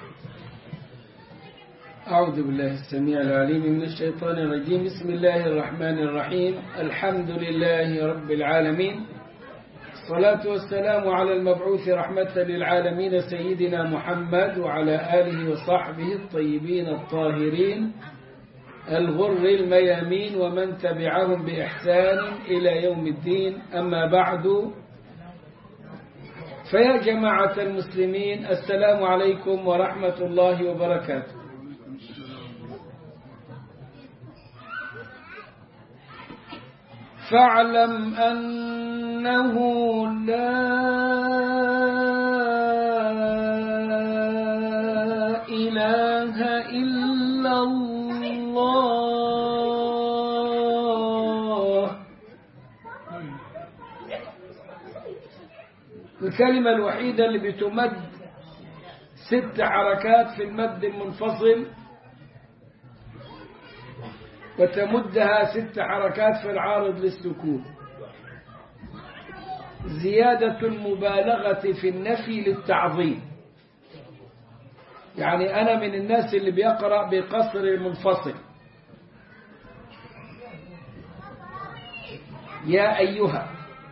أعوذ بالله السميع العليم من الشيطان الرجيم بسم الله الرحمن الرحيم الحمد لله رب العالمين الصلاة والسلام على المبعوث رحمة للعالمين سيدنا محمد وعلى آله وصحبه الطيبين الطاهرين الغر الميامين ومن تبعهم بإحسان إلى يوم الدين أما بعد فيا جماعة المسلمين السلام عليكم ورحمة الله وبركاته فاعلم أنه لا إله إلا الله الكلمة الوحيدة اللي بتمد ست حركات في المد المنفصل وتمدها ست حركات في العارض للسكون زيادة المبالغة في النفي للتعظيم يعني أنا من الناس اللي بيقرأ بقصر المنفصل يا أيها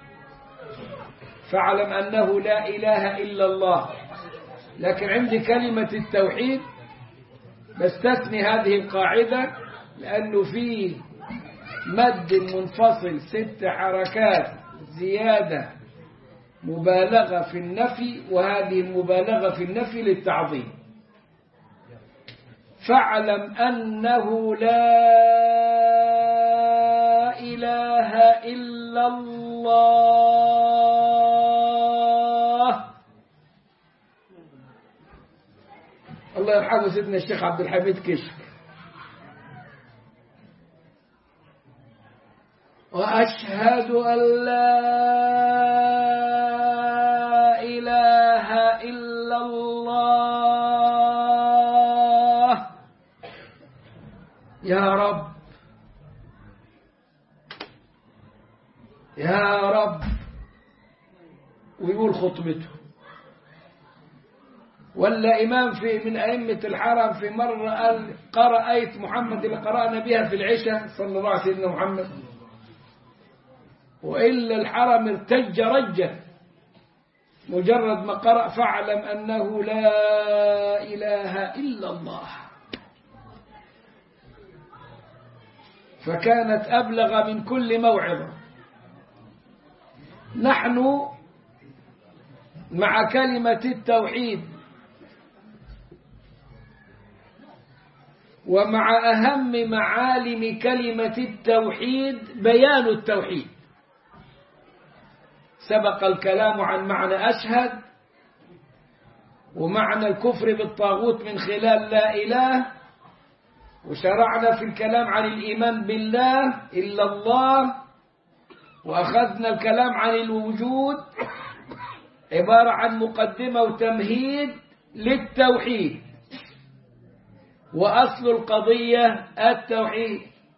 فاعلم أنه لا إله إلا الله لكن عندي كلمة التوحيد بستثني هذه القاعدة لأنه فيه مد منفصل ست حركات زيادة مبالغة في النفي وهذه المبالغة في النفي للتعظيم فاعلم أنه لا إله إلا الله الله يرحمه سيدنا الشيخ عبد الحميد كشك وأشهد أن لا إله إلا الله يا رب يا رب ويقول خطبته ولا إمام في من أئمة الحرم في مرة قال قرأ آية محمد اللي قرأنا بها في العشاء صلى الله عليه سيدنا محمد وإلا الحرم ارتج رجا مجرد ما قرأ فاعلم أنه لا إله إلا الله فكانت أبلغ من كل موعظة نحن مع كلمة التوحيد ومع أهم معالم كلمة التوحيد بيان التوحيد سبق الكلام عن معنى أشهد ومعنى الكفر بالطاغوت من خلال لا إله وشرعنا في الكلام عن الإيمان بالله إلا الله وأخذنا الكلام عن الوجود عبارة عن مقدمة وتمهيد للتوحيد وأصل القضية التوحيد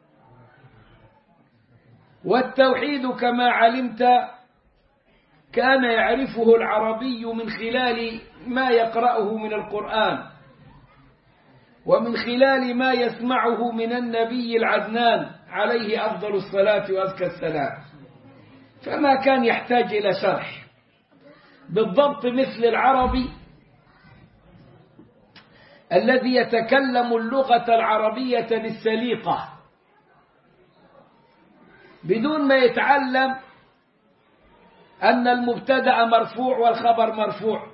والتوحيد كما علمت كان يعرفه العربي من خلال ما يقرأه من القرآن ومن خلال ما يسمعه من النبي العدنان عليه أفضل الصلاة وأزكى السلام فما كان يحتاج إلى شرح بالضبط مثل العربي الذي يتكلم اللغة العربية بالسليقة بدون ما يتعلم أن المبتدأ مرفوع والخبر مرفوع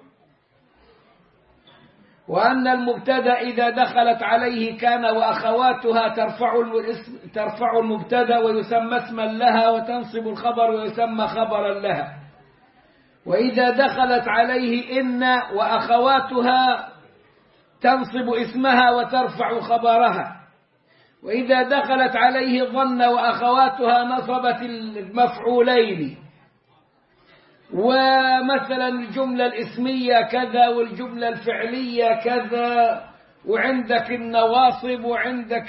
وأن المبتدأ إذا دخلت عليه كان وأخواتها ترفع الاسم ترفع المبتدأ ويسمى اسما لها وتنصب الخبر ويسمى خبرا لها وإذا دخلت عليه إن وأخواتها تنصب اسمها وترفع خبرها وإذا دخلت عليه ظن وأخواتها نصبت المفعولين ومثلا الجملة الاسمية كذا والجملة الفعلية كذا وعندك النواصب وعندك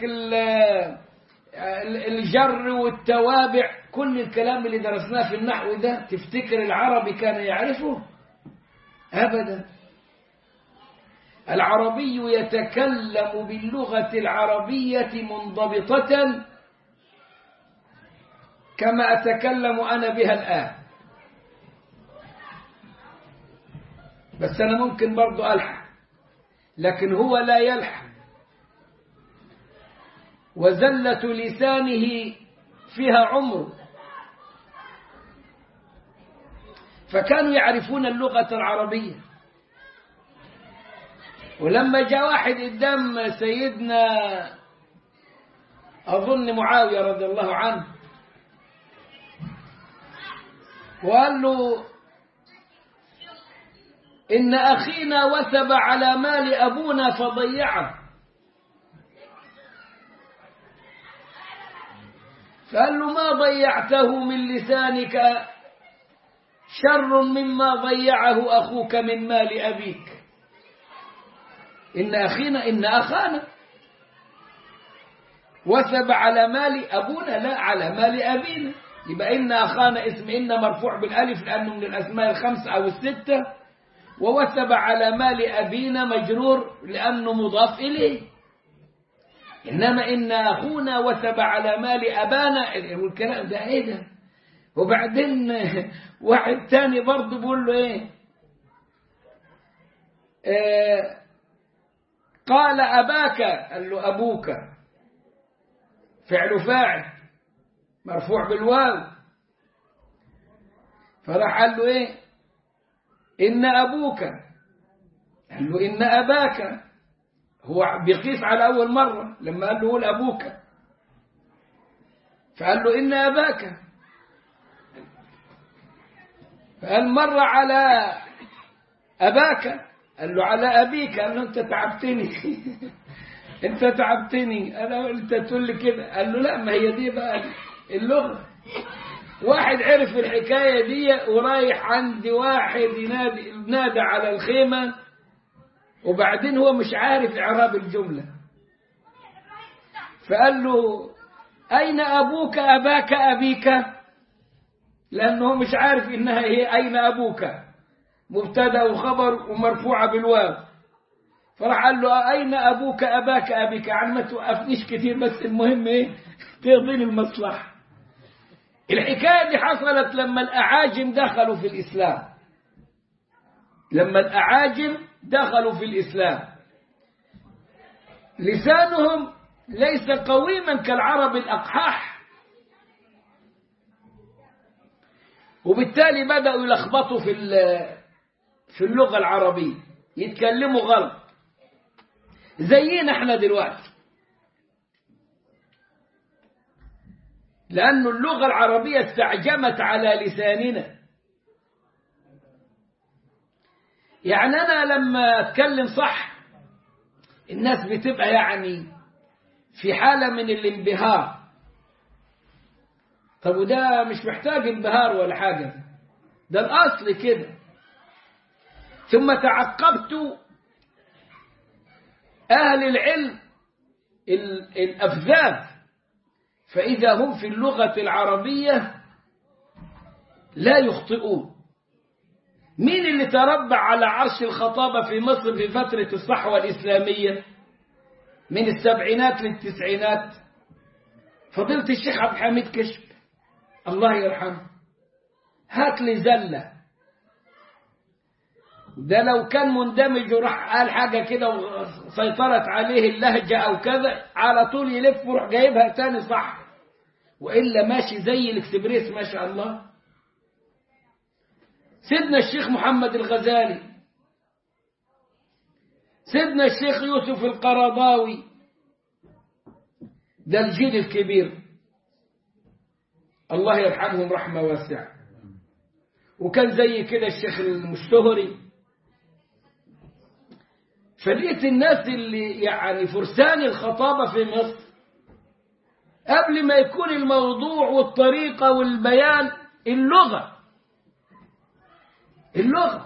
الجر والتوابع كل الكلام اللي درسناه في النحو ده تفتكر العربي كان يعرفه أبدا العربي يتكلم باللغة العربية منضبطة كما أتكلم أنا بها الآن بس أنا ممكن برضو ألحق لكن هو لا يلحق وزلة لسانه فيها عمر فكانوا يعرفون اللغة العربية ولما جاء واحد قدام سيدنا أظن معاوية رضي الله عنه وقال له إن أخينا وثب على مال أبونا فضيعه فقال له ما ضيعته من لسانك شر مما ضيعه أخوك من مال أبيك إن أخينا إن أخانا وثب على مال أبونا لا على مال أبينا يبقى إن أخانا اسم إن مرفوع بالألف لأنه من الأسماء الخمسة أو الستة ووثب على مال أبينا مجرور لأنه مضاف إليه إنما إن أخونا وثب على مال أبانا والكلام ده إيه ده وبعدين واحد تاني برضه بيقول له إيه آه قال أباك قال له أبوك فعل فاعل مرفوع بالواو فراح قال له إيه إن أبوك قال له إن أباك هو بيقيس على أول مرة لما قال له قول أبوك فقال له إن أباك فقال مر على أباك قال له على أبيك قال له أنت تعبتني أنت تعبتني أنا قلت تقول لي كده قال له لا ما هي دي بقى اللغة واحد عرف الحكاية دي ورايح عند واحد ينادي نادى على الخيمة وبعدين هو مش عارف إعراب الجملة فقال له أين أبوك أباك أبيك لأنه مش عارف إنها هي أين أبوك مبتدا وخبر ومرفوعة بالواو فراح قال له أين أبوك أباك أبيك يعني ما توقفنيش كتير بس المهم إيه تقضيني المصلحة الحكاية دي حصلت لما الأعاجم دخلوا في الإسلام لما الأعاجم دخلوا في الإسلام لسانهم ليس قويما كالعرب الأقحاح وبالتالي بدأوا يلخبطوا في في اللغة العربية يتكلموا غلط زينا احنا دلوقتي لأن اللغة العربية استعجمت على لساننا يعني أنا لما أتكلم صح الناس بتبقى يعني في حالة من الانبهار طب وده مش محتاج انبهار ولا حاجة ده الأصل كده ثم تعقبت أهل العلم الأفذاذ فإذا هم في اللغة العربية لا يخطئون مين اللي تربع على عرش الخطابة في مصر في فترة الصحوة الإسلامية من السبعينات للتسعينات فضيلة الشيخ عبد الحميد كشف الله يرحمه هات لي زلة ده لو كان مندمج وراح قال حاجة كده وسيطرت عليه اللهجة أو كذا على طول يلف ويروح جايبها تاني صح وإلا ماشي زي الاكسبريس ما شاء الله سيدنا الشيخ محمد الغزالي سيدنا الشيخ يوسف القرضاوي ده الجيل الكبير الله يرحمهم رحمة واسعة وكان زي كده الشيخ المشتهري فلقيت الناس اللي يعني فرسان الخطابة في مصر قبل ما يكون الموضوع والطريقة والبيان اللغة اللغة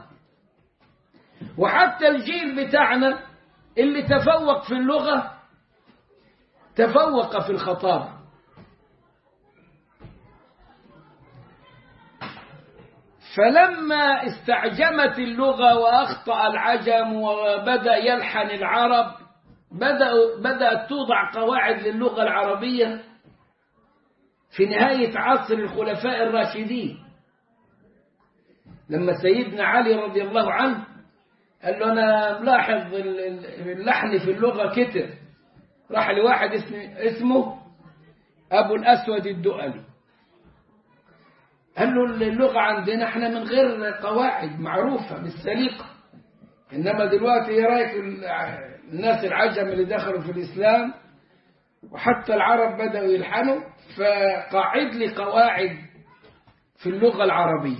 وحتى الجيل بتاعنا اللي تفوق في اللغة تفوق في الخطابة فلما استعجمت اللغة وأخطأ العجم وبدأ يلحن العرب بدأوا بدأت توضع قواعد للغة العربية في نهاية عصر الخلفاء الراشدين لما سيدنا علي رضي الله عنه قال له أنا ملاحظ اللحن في اللغة كتر راح لواحد اسمه, اسمه أبو الأسود الدؤلي قال له اللغة عندنا احنا من غير قواعد معروفة بالسليقة إنما دلوقتي ايه رايك الناس العجم اللي دخلوا في الإسلام وحتى العرب بدأوا يلحنوا فقاعد لي قواعد في اللغة العربية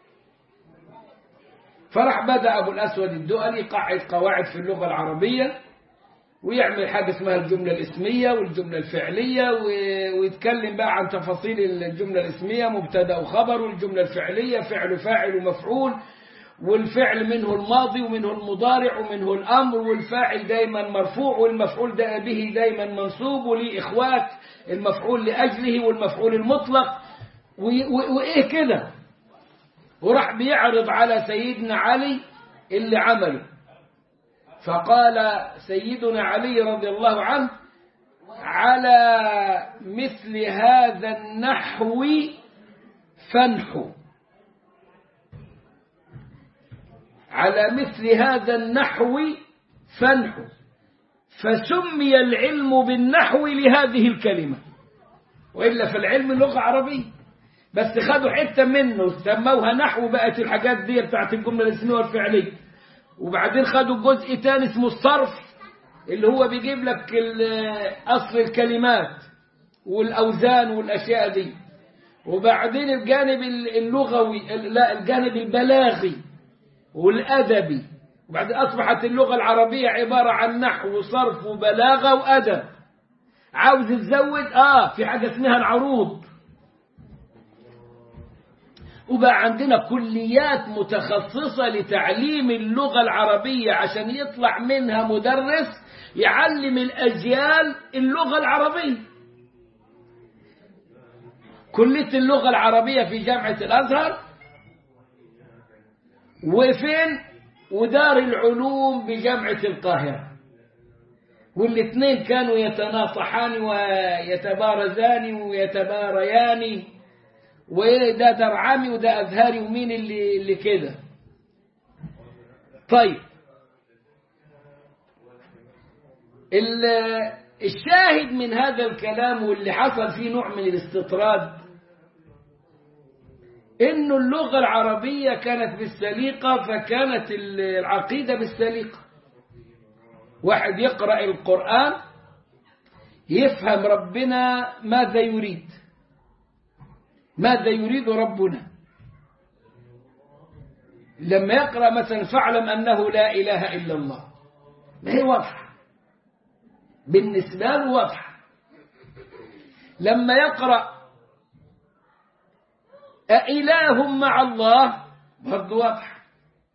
فرح بدأ أبو الأسود الدؤلي يقعد قواعد في اللغة العربية ويعمل حاجة اسمها الجملة الاسمية والجملة الفعلية ويتكلم بقى عن تفاصيل الجملة الاسمية مبتدا وخبر والجملة الفعلية فعل فاعل ومفعول والفعل منه الماضي ومنه المضارع ومنه الأمر والفاعل دايما مرفوع والمفعول ده به دايما منصوب وليه إخوات المفعول لأجله والمفعول المطلق وإيه كده وراح بيعرض على سيدنا علي اللي عمله فقال سيدنا علي رضي الله عنه على مثل هذا النحو فانحو على مثل هذا النحو فانحو فسمي العلم بالنحو لهذه الكلمة وإلا فالعلم لغة عربية بس خدوا حتة منه سموها نحو بقت الحاجات دي بتاعت الجملة الاسمية والفعلية وبعدين خدوا جزء تاني اسمه الصرف اللي هو بيجيب لك أصل الكلمات والأوزان والأشياء دي وبعدين الجانب اللغوي لا الجانب البلاغي والأدبي وبعدين أصبحت اللغة العربية عبارة عن نحو وصرف وبلاغة وأدب عاوز تزود آه في حاجة اسمها العروض وبقى عندنا كليات متخصصة لتعليم اللغة العربية عشان يطلع منها مدرس يعلم الأجيال اللغة العربية كلية اللغة العربية في جامعة الأزهر وفين ودار العلوم بجامعة القاهرة والاثنين كانوا يتناصحان ويتبارزان ويتباريان وده درعمي وده أزهري ومين اللي, اللي كده طيب الشاهد من هذا الكلام واللي حصل فيه نوع من الاستطراد إنه اللغة العربية كانت بالسليقة فكانت العقيدة بالسليقة واحد يقرأ القرآن يفهم ربنا ماذا يريد ماذا يريد ربنا لما يقرأ مثلا فاعلم أنه لا إله إلا الله ما هي واضحة بالنسبة له واضحة لما يقرأ أإله مع الله برضو واضح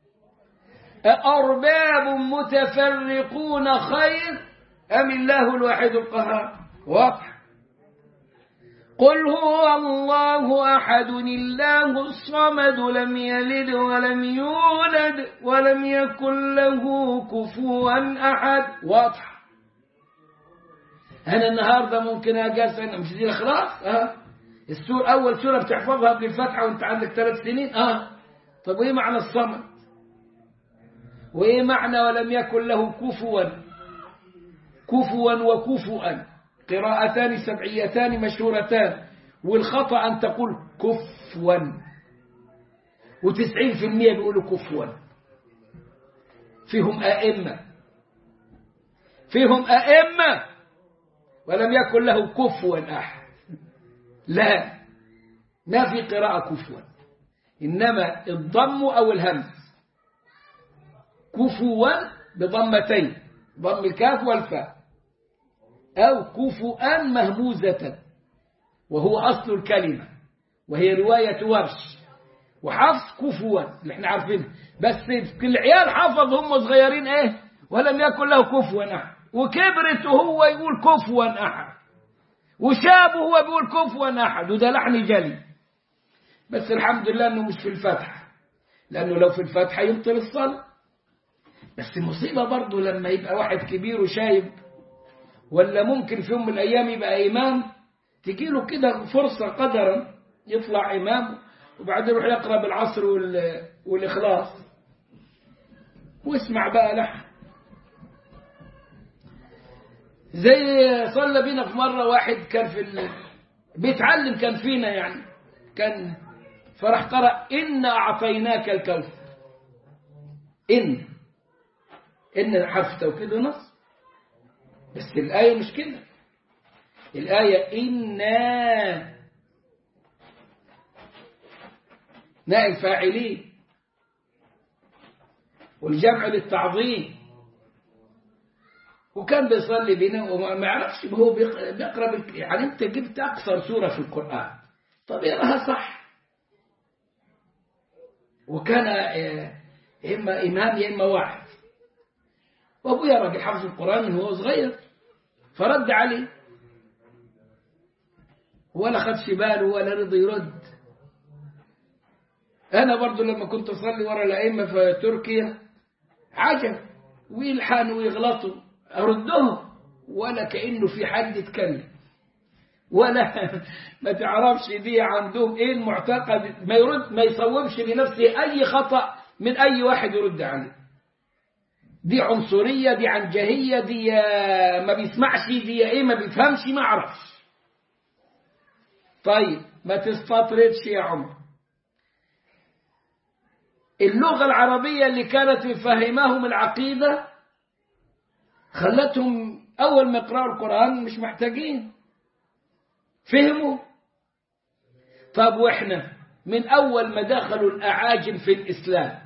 أأرباب متفرقون خير أم الله الواحد القهار واضح قل هو الله أحد الله الصمد لم يلد ولم يولد ولم يكن له كفوا أحد واضح أنا النهاردة ممكن أجلس أنا مش دي الإخلاص أه السور أول سورة بتحفظها قبل الفتحة وأنت عندك ثلاث سنين أه طب وإيه معنى الصمد وإيه معنى ولم يكن له كفوا كفوا وكفوا قراءتان سبعيتان مشهورتان والخطأ أن تقول كفوا وتسعين في المية بيقولوا كفوا فيهم أئمة فيهم أئمة ولم يكن له كفوا أحد لا ما في قراءة كفوا إنما الضم أو الهمز كفوا بضمتين ضم الكاف والفاء أو كفؤا مهموزة وهو أصل الكلمة وهي رواية ورش وحفظ كفوا اللي احنا عارفينه بس العيال حفظ هم صغيرين ايه ولم يكن له كفوا أحد وكبرت وهو يقول كفوا أحد وشاب وهو بيقول كفوا أحد وده لحن جلي بس الحمد لله انه مش في الفتح لأنه لو في الفاتحة يبطل الصلاة بس المصيبة برضه لما يبقى واحد كبير وشايب ولا ممكن في يوم من الأيام يبقى إمام تجي له كده فرصة قدرا يطلع إمام وبعدين يروح يقرأ بالعصر والإخلاص واسمع بقى لحن زي صلى بينا في مرة واحد كان في ال... بيتعلم كان فينا يعني كان فراح قرأ إنا أعطيناك الكوثر إن إن حرف توكيد ونص بس الآية مش كده الآية إنا نائب فاعلين والجمع للتعظيم وكان بيصلي بينا وما يعرفش هو بيقرا يعني انت جبت اقصر سوره في القران طب يراها صح وكان اما امام يا اما واحد وابويا راجل حافظ القران من هو صغير فرد عليه ولا خدش باله ولا رضي يرد انا برضو لما كنت اصلي ورا الائمه في تركيا عجب ويلحنوا ويغلطوا أردهم ولا كأنه في حد يتكلم ولا ما تعرفش دي عندهم ايه المعتقد ما يرد ما يصوبش بنفسه اي خطأ من اي واحد يرد عليه دي عنصرية دي عنجهية دي ما بيسمعش دي ايه ما بيفهمش ما اعرفش طيب ما تستطردش يا عمر اللغة العربية اللي كانت تفهمهم العقيدة خلتهم أول ما يقرأوا القرآن مش محتاجين فهموا طب وإحنا من أول ما دخلوا الأعاجم في الإسلام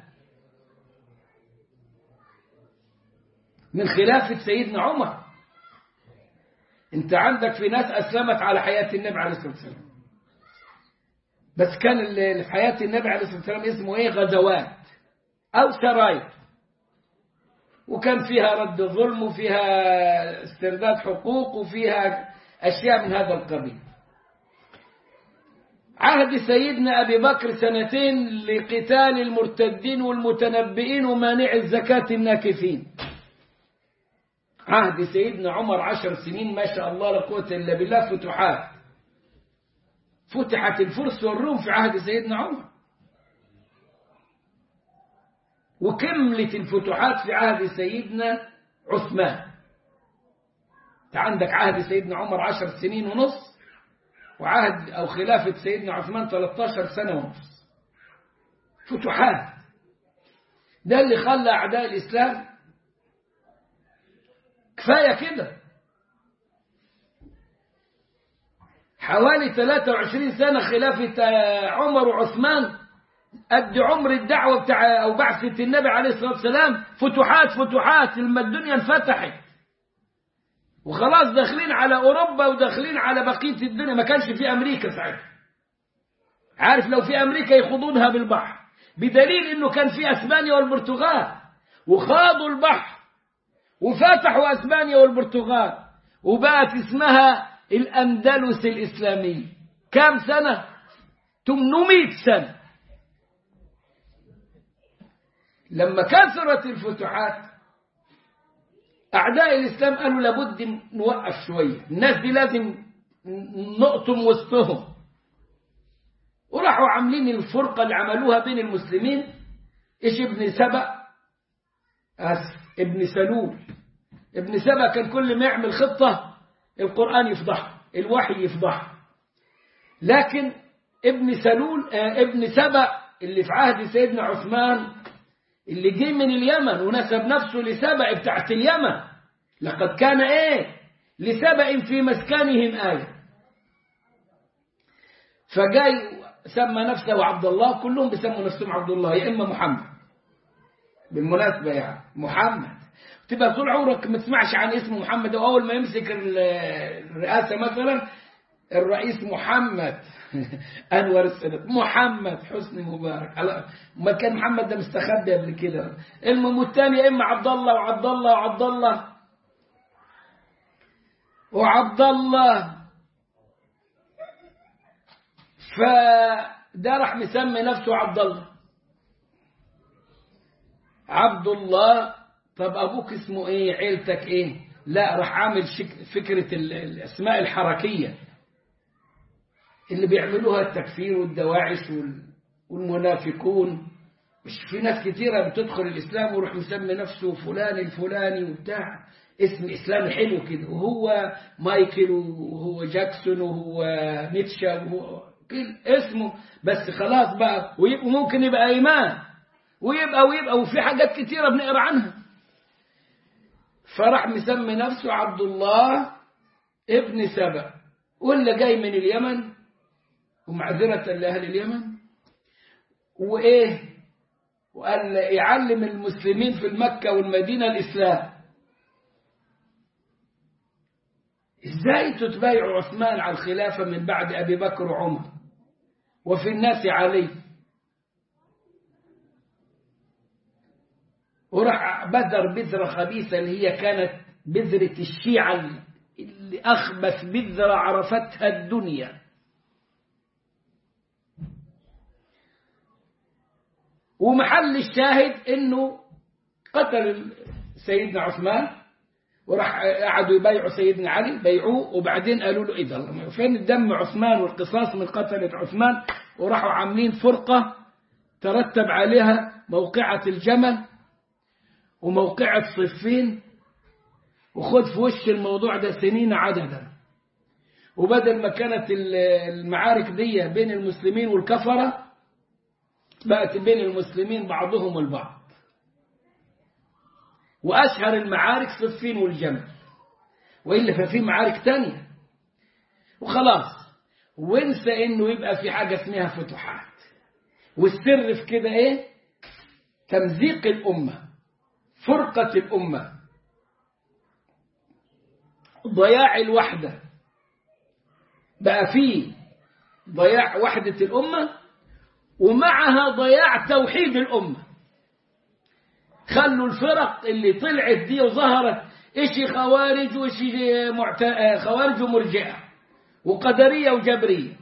من خلافة سيدنا عمر انت عندك في ناس أسلمت على حياة النبي عليه الصلاة والسلام بس كان اللي في حياة النبي عليه الصلاة والسلام اسمه ايه غزوات أو سرايا وكان فيها رد ظلم وفيها استرداد حقوق وفيها أشياء من هذا القبيل عهد سيدنا أبي بكر سنتين لقتال المرتدين والمتنبئين ومانع الزكاة الناكفين عهد سيدنا عمر عشر سنين ما شاء الله لا قوة إلا بالله فتوحات فتحت الفرس والروم في عهد سيدنا عمر وكملت الفتوحات في عهد سيدنا عثمان انت عندك عهد سيدنا عمر عشر سنين ونص وعهد أو خلافة سيدنا عثمان 13 سنة ونص فتوحات ده اللي خلى أعداء الإسلام كفاية كده حوالي 23 سنة خلافة عمر وعثمان قد عمر الدعوة بتاع أو بعثة النبي عليه الصلاة والسلام فتوحات فتوحات لما الدنيا انفتحت وخلاص داخلين على أوروبا وداخلين على بقية الدنيا ما كانش في أمريكا ساعتها عارف لو في أمريكا يخوضونها بالبحر بدليل إنه كان في أسبانيا والبرتغال وخاضوا البحر وفتحوا أسبانيا والبرتغال وبقت اسمها الأندلس الإسلامية كم سنة 800 سنة لما كثرت الفتوحات أعداء الإسلام قالوا لابد نوقف شوية الناس دي لازم نقطم وسطهم وراحوا عاملين الفرقة اللي عملوها بين المسلمين إيش ابن سبأ أسف ابن سلول ابن سبأ كان كل ما يعمل خطة القرآن يفضحه الوحي يفضحه لكن ابن سلول آه ابن سبأ اللي في عهد سيدنا عثمان اللي جه من اليمن ونسب نفسه لسبأ بتاعت اليمن لقد كان ايه لسبأ في مسكنهم آية فجاي سمى نفسه عبد الله كلهم بيسموا نفسهم عبد الله يا إما محمد بالمناسبة يعني محمد تبقى طول عمرك ما تسمعش عن اسم محمد وأول ما يمسك الرئاسة مثلا الرئيس محمد أنور السادات محمد حسني مبارك ما كان محمد ده مستخبي قبل كده المهم الثاني يا إما عبد الله وعبد الله وعبد الله وعبد الله فده راح مسمي نفسه عبد الله عبد الله طب أبوك اسمه إيه عيلتك إيه لا راح عامل فكرة الأسماء الحركية اللي بيعملوها التكفير والدواعش والمنافقون مش في ناس كتيرة بتدخل الإسلام ويروح مسمي نفسه فلان الفلاني وبتاع اسم إسلامي حلو كده وهو مايكل وهو جاكسون وهو نيتشا وهو اسمه بس خلاص بقى وممكن يبقى إيمان ويبقى ويبقى وفي حاجات كتيرة بنقرا عنها فراح مسمي نفسه عبد الله ابن سبأ واللي جاي من اليمن ومعذرة لأهل اليمن وإيه وقال يعلم المسلمين في المكة والمدينة الإسلام إزاي تتبايع عثمان على الخلافة من بعد أبي بكر وعمر وفي الناس علي وراح بذر بذرة خبيثة اللي هي كانت بذرة الشيعة اللي أخبث بذرة عرفتها الدنيا ومحل الشاهد انه قتل سيدنا عثمان وراح قعدوا يبايعوا سيدنا علي بيعوه وبعدين قالوا له ايه ده فين الدم عثمان والقصاص من قتلة عثمان وراحوا عاملين فرقة ترتب عليها موقعة الجمل وموقعة صفين وخد في وش الموضوع ده سنين عددا وبدل ما كانت المعارك دي بين المسلمين والكفرة بقت بين المسلمين بعضهم البعض وأشهر المعارك صفين والجمل وإلا ففي معارك تانية وخلاص وانسى انه يبقى في حاجة اسمها فتوحات والسر في كده ايه تمزيق الأمة فرقة الأمة ضياع الوحدة بقى فيه ضياع وحدة الأمة ومعها ضياع توحيد الأمة خلوا الفرق اللي طلعت دي وظهرت إشي خوارج وإشي معت... خوارج ومرجئة وقدرية وجبرية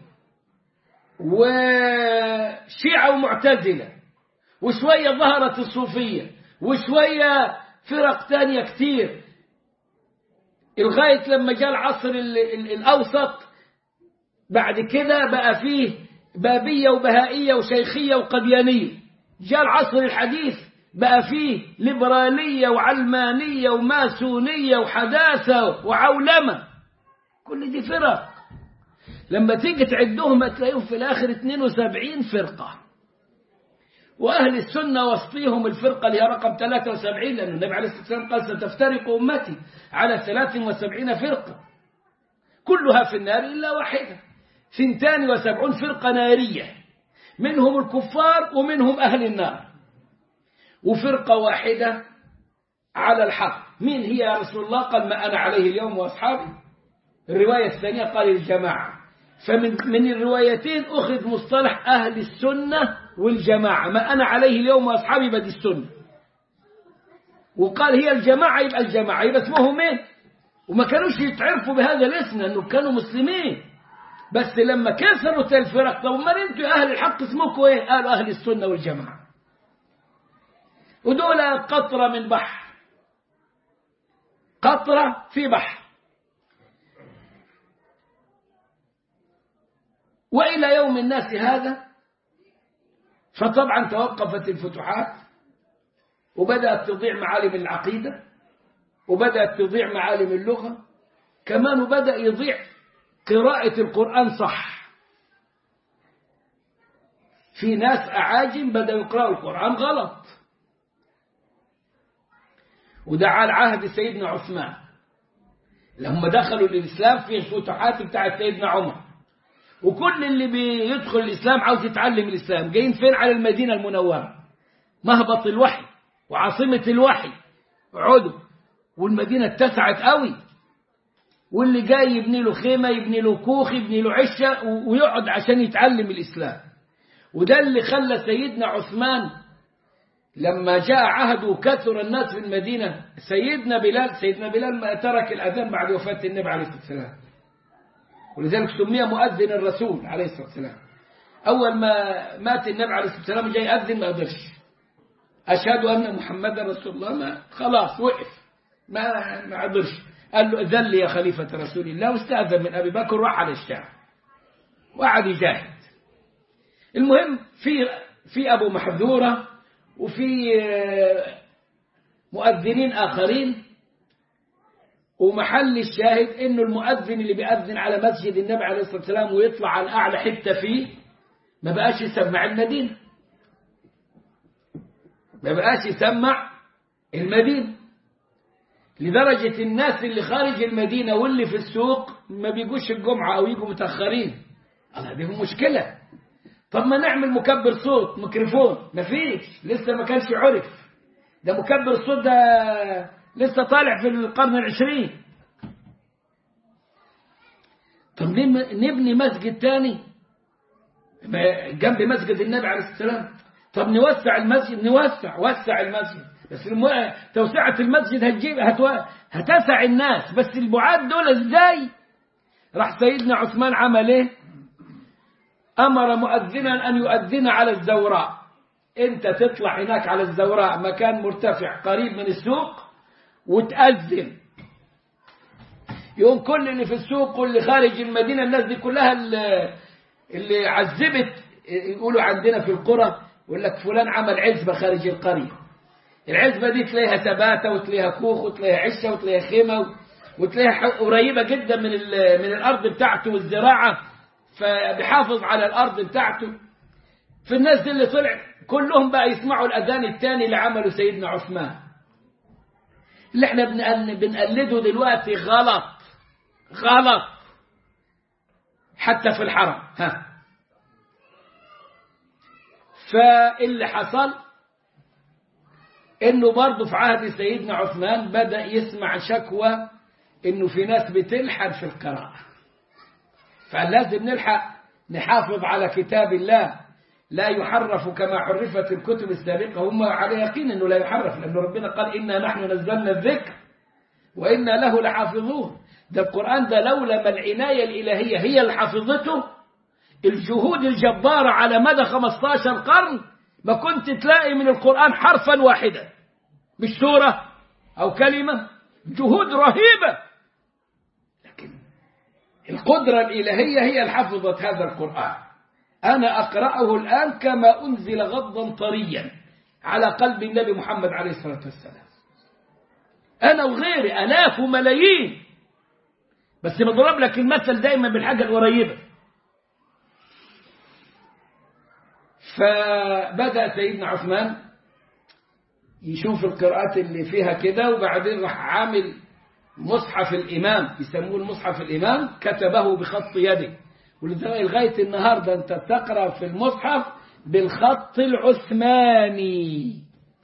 وشيعة ومعتزلة وشوية ظهرت الصوفية وشوية فرق تانية كتير لغاية لما جاء العصر الأوسط بعد كده بقى فيه بابية وبهائية وشيخية وقديانية جاء العصر الحديث بقى فيه ليبرالية وعلمانية وماسونية وحداثة وعولمة كل دي فرق لما تيجي تعدهم هتلاقيهم في الآخر 72 فرقة وأهل السنة وسطيهم الفرقة اللي هي رقم 73 لأن النبي عليه الصلاة والسلام قال ستفترق أمتي على 73 فرقة كلها في النار إلا واحدة ثنتان وسبعون فرقة نارية منهم الكفار ومنهم أهل النار وفرقة واحدة على الحق مين هي يا رسول الله قال ما أنا عليه اليوم وأصحابي الرواية الثانية قال الجماعة فمن من الروايتين أخذ مصطلح أهل السنة والجماعة ما أنا عليه اليوم وأصحابي بدي السنة وقال هي الجماعة يبقى الجماعة يبقى اسمهم ايه وما كانوش يتعرفوا بهذا الاسم لأنه كانوا مسلمين بس لما كسروا الفرق طب ما انتوا يا أهل الحق اسمكم ايه قالوا أهل السنة والجماعة ودول قطرة من بحر قطرة في بحر وإلى يوم الناس هذا فطبعا توقفت الفتوحات وبدأت تضيع معالم العقيدة وبدأت تضيع معالم اللغة كمان وبدأ يضيع قراءة القرآن صح في ناس أعاجم بدأوا يقرأوا القرآن غلط ودعا العهد سيدنا عثمان لما دخلوا الإسلام في الفتوحات بتاعت سيدنا عمر وكل اللي بيدخل الإسلام عاوز يتعلم الإسلام جايين فين على المدينة المنورة مهبط الوحي وعاصمة الوحي عدو والمدينة اتسعت قوي واللي جاي يبني له خيمة يبني له كوخ يبني له عشة ويقعد عشان يتعلم الإسلام وده اللي خلى سيدنا عثمان لما جاء عهد وكثر الناس في المدينة سيدنا بلال سيدنا بلال ما ترك الأذان بعد وفاة النبي عليه الصلاة والسلام ولذلك سمي مؤذن الرسول عليه الصلاة والسلام أول ما مات النبي عليه الصلاة والسلام جاي يأذن ما قدرش أشهد أن محمدا رسول الله ما خلاص وقف ما ما عذرش قال له اذن لي يا خليفة رسول الله واستأذن من أبي بكر وراح على الشام وقعد يجاهد المهم في في أبو محذورة وفي مؤذنين آخرين ومحل الشاهد انه المؤذن اللي بيأذن على مسجد النبي عليه الصلاة والسلام ويطلع على أعلى حتة فيه ما بقاش يسمع المدينة ما بقاش يسمع المدينة لدرجة الناس اللي خارج المدينة واللي في السوق ما بيجوش الجمعة أو يجوا متأخرين الله دي مشكلة طب ما نعمل مكبر صوت ميكروفون مفيش لسه ما كانش عرف ده مكبر الصوت ده لسه طالع في القرن العشرين طب نبني مسجد تاني جنب مسجد النبي عليه السلام طب نوسع المسجد نوسع وسع المسجد بس المو... توسعة المسجد هتجيب هتو... هتسع الناس بس البعاد دول ازاي راح سيدنا عثمان عمل ايه امر مؤذنا ان يؤذن على الزوراء انت تطلع هناك على الزوراء مكان مرتفع قريب من السوق وتأذن يوم كل اللي في السوق واللي خارج المدينة الناس دي كلها اللي, اللي عذبت يقولوا عندنا في القرى يقول لك فلان عمل عزبة خارج القرية العزبة دي تلاقيها تباتة وتلاقيها كوخ وتلاقيها عشة وتلاقيها خيمة وتلاقيها قريبة جدا من من الأرض بتاعته والزراعة فبيحافظ على الأرض بتاعته في الناس دي اللي طلع كلهم بقى يسمعوا الأذان الثاني اللي عمله سيدنا عثمان اللي احنا بنقلده دلوقتي غلط غلط حتى في الحرم ها فاللي حصل انه برضه في عهد سيدنا عثمان بدأ يسمع شكوى انه في ناس بتلحد في القراءة فلازم نلحق نحافظ على كتاب الله لا يحرف كما حرفت الكتب السابقة هم على يقين أنه لا يحرف لأن ربنا قال إنا نحن نزلنا الذكر وإنا له لحافظون ده القرآن ده لولا ما العناية الإلهية هي اللي حفظته الجهود الجبارة على مدى 15 قرن ما كنت تلاقي من القرآن حرفا واحدا مش سورة أو كلمة جهود رهيبة لكن القدرة الإلهية هي اللي حفظت هذا القرآن أنا أقرأه الآن كما أنزل غضا طريا على قلب النبي محمد عليه الصلاة والسلام أنا وغيري ألاف وملايين بس بضرب لك المثل دائما بالحاجة القريبة فبدأ سيدنا عثمان يشوف القراءات اللي فيها كده وبعدين راح عامل مصحف الإمام يسموه المصحف الإمام كتبه بخط يده ولغاية النهاردة أنت تقرأ في المصحف بالخط العثماني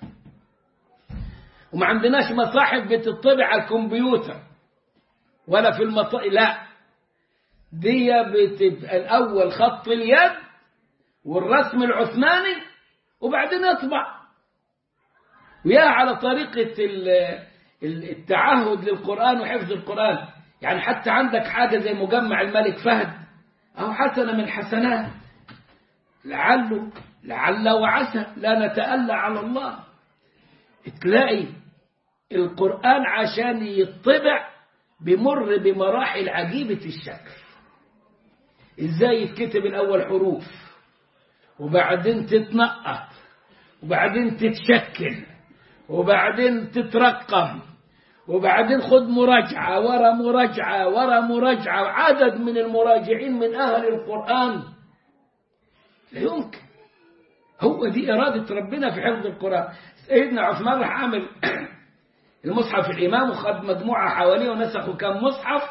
وما عندناش مصاحف بتطبع على الكمبيوتر ولا في المط... لا دي بتبقى الأول خط اليد والرسم العثماني وبعدين يطبع ويا على طريقة التعهد للقرآن وحفظ القرآن يعني حتى عندك حاجة زي مجمع الملك فهد أو حسنة من حسنات لعله لعل وعسى لا نتألى على الله تلاقي القرآن عشان يطبع بمر بمراحل عجيبة الشكل ازاي يتكتب الأول حروف وبعدين تتنقط وبعدين تتشكل وبعدين تترقم وبعدين خد مراجعة ورا مراجعة ورا مراجعة عدد من المراجعين من أهل القرآن لا يمكن هو دي إرادة ربنا في حفظ القرآن سيدنا عثمان راح عامل المصحف الإمام وخد مجموعة حواليه ونسخوا كم مصحف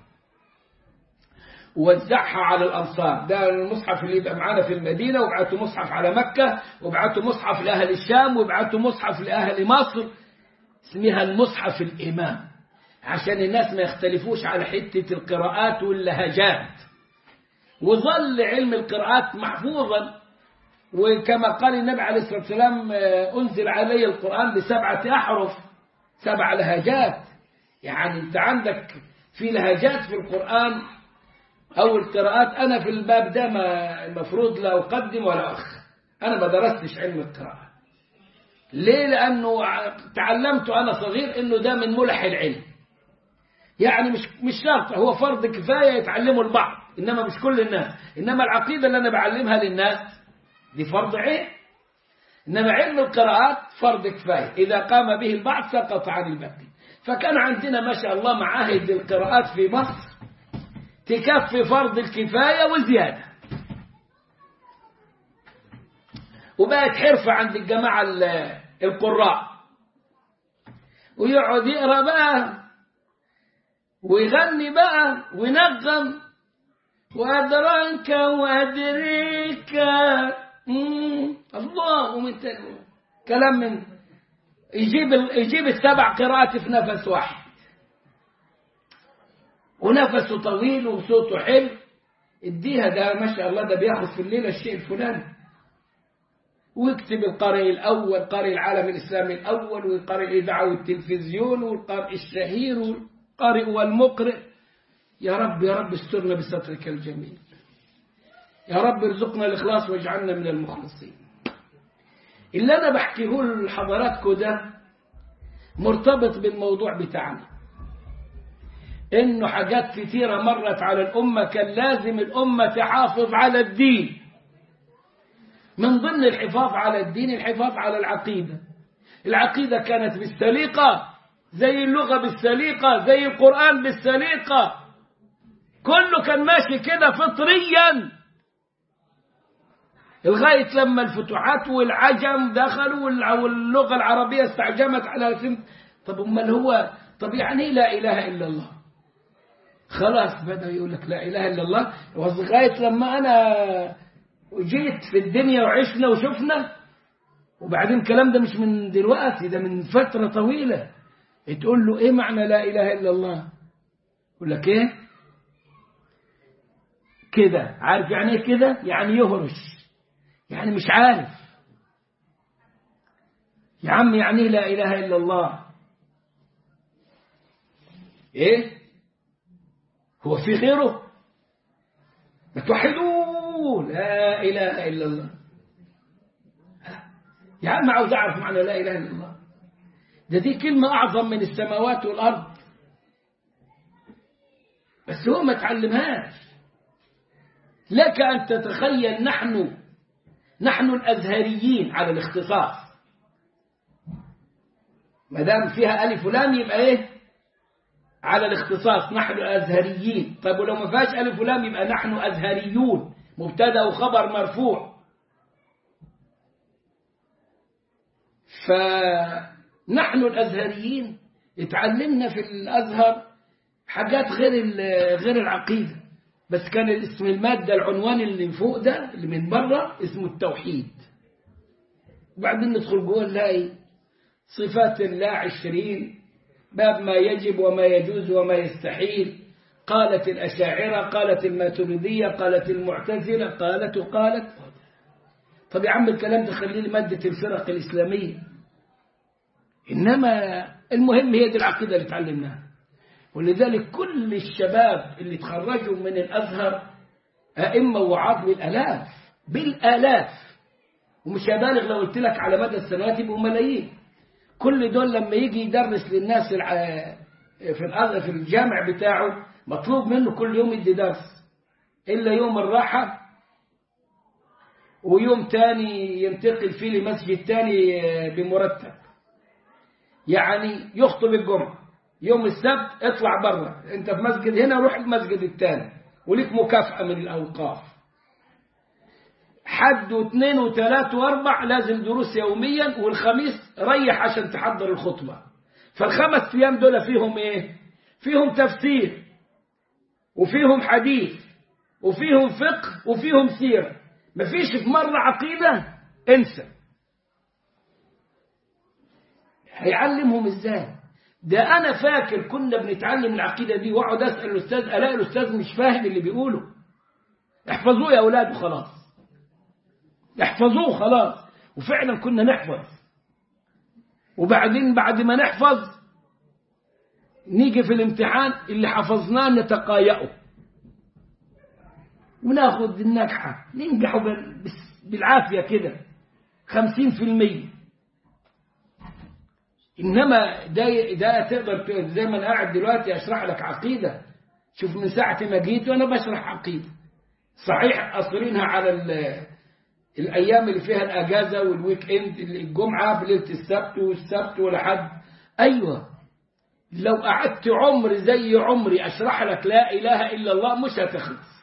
ووزعها على الأنصار ده المصحف اللي يبقى معانا في المدينة وبعتوا مصحف على مكة وبعتوا مصحف لأهل الشام وبعتوا مصحف لأهل مصر اسمها المصحف الإمام عشان الناس ما يختلفوش على حتة القراءات واللهجات وظل علم القراءات محفوظا وكما قال النبي عليه الصلاة والسلام أنزل علي القرآن بسبعة أحرف سبع لهجات يعني أنت عندك في لهجات في القرآن أو القراءات أنا في الباب ده ما المفروض لا أقدم ولا أخ أنا ما درستش علم القراءة ليه لأنه تعلمت أنا صغير أنه ده من ملح العلم يعني مش مش شرط هو فرض كفاية يتعلمه البعض إنما مش كل الناس إنما العقيدة اللي أنا بعلمها للناس دي فرض عين إنما علم القراءات فرض كفاية إذا قام به البعض سقط عن الباقي فكان عندنا ما شاء الله معاهد للقراءات في مصر تكفي فرض الكفاية وزيادة وبقت حرفة عند الجماعة القراء ويقعد يقرأ بقى ويغني بقى وينغم وأدراك وأدريك الله ومن كلام من يجيب يجيب السبع قراءات في نفس واحد ونفسه طويل وصوته حلو اديها ده ما شاء الله ده بياخد في الليله الشيء الفلاني ويكتب القارئ الأول قارئ العالم الإسلامي الأول والقارئ الإذاعة والتلفزيون والقارئ الشهير والقارئ والمقرئ يا رب يا رب استرنا بسترك الجميل يا رب ارزقنا الإخلاص واجعلنا من المخلصين اللي أنا بحكيه لحضراتكم ده مرتبط بالموضوع بتاعنا إنه حاجات كثيرة مرت على الأمة كان لازم الأمة تحافظ على الدين من ضمن الحفاظ على الدين الحفاظ على العقيدة العقيدة كانت بالسليقة زي اللغة بالسليقة زي القرآن بالسليقة كله كان ماشي كده فطريا لغاية لما الفتوحات والعجم دخلوا واللغة العربية استعجمت على الفم طب امال هو طب يعني لا إله إلا الله خلاص بدأ يقول لك لا إله إلا الله لغاية لما أنا وجيت في الدنيا وعشنا وشفنا وبعدين الكلام ده مش من دلوقتي ده من فترة طويلة تقول له ايه معنى لا اله الا الله يقول لك ايه كده عارف يعني ايه كده يعني يهرش يعني مش عارف يا عم يعني ايه لا اله الا الله ايه هو في غيره ما توحدوه لا إله إلا الله يا عم عاوز أعرف معنى لا إله إلا الله ده دي كلمة أعظم من السماوات والأرض بس هو ما تعلمهاش لك أن تتخيل نحن نحن الأزهريين على الاختصاص ما دام فيها ألف ولام يبقى إيه على الاختصاص نحن أزهريين طيب ولو ما فيهاش ألف ولام يبقى نحن أزهريون مبتدا وخبر مرفوع فنحن الأزهريين اتعلمنا في الأزهر حاجات غير غير العقيدة بس كان اسم المادة العنوان اللي فوق ده اللي من بره اسمه التوحيد وبعدين ندخل جوه نلاقي صفات الله عشرين باب ما يجب وما يجوز وما يستحيل قالت الأشاعرة قالت الماتريدية قالت المعتزلة قالت وقالت طب يا عم الكلام ده خليه لمادة الفرق الإسلامية إنما المهم هي دي العقيدة اللي تعلمناها ولذلك كل الشباب اللي تخرجوا من الأزهر أئمة وعظم الألاف بالآلاف ومش هبالغ لو قلت لك على مدى السنوات يبقوا ملايين كل دول لما يجي يدرس للناس في في الجامع بتاعه مطلوب منه كل يوم يدي درس إلا يوم الراحة ويوم تاني ينتقل فيه لمسجد تاني بمرتب يعني يخطب الجمعة يوم السبت اطلع بره انت في مسجد هنا روح المسجد التاني وليك مكافأة من الأوقاف حد واثنين وثلاث واربع لازم دروس يوميا والخميس ريح عشان تحضر الخطبة فالخمس ايام دول فيهم ايه فيهم تفسير وفيهم حديث وفيهم فقه وفيهم سيرة مفيش في مرة عقيدة انسى هيعلمهم ازاي ده انا فاكر كنا بنتعلم العقيدة دي واقعد اسأل الاستاذ الاقي الاستاذ مش فاهم اللي بيقوله احفظوه يا اولاد وخلاص احفظوه خلاص وفعلا كنا نحفظ وبعدين بعد ما نحفظ نيجي في الامتحان اللي حفظناه نتقايأه وناخد النجحة ننجحه بالعافية كده خمسين في المية إنما ده, ده تقدر زي ما أنا قاعد دلوقتي أشرح لك عقيدة شوف من ساعة ما جيت وأنا بشرح عقيدة صحيح أصرينها على الأيام اللي فيها الأجازة والويك إند الجمعة بليلة السبت والسبت والحد أيوة لو قعدت عمر زي عمري أشرح لك لا إله إلا الله مش هتخلص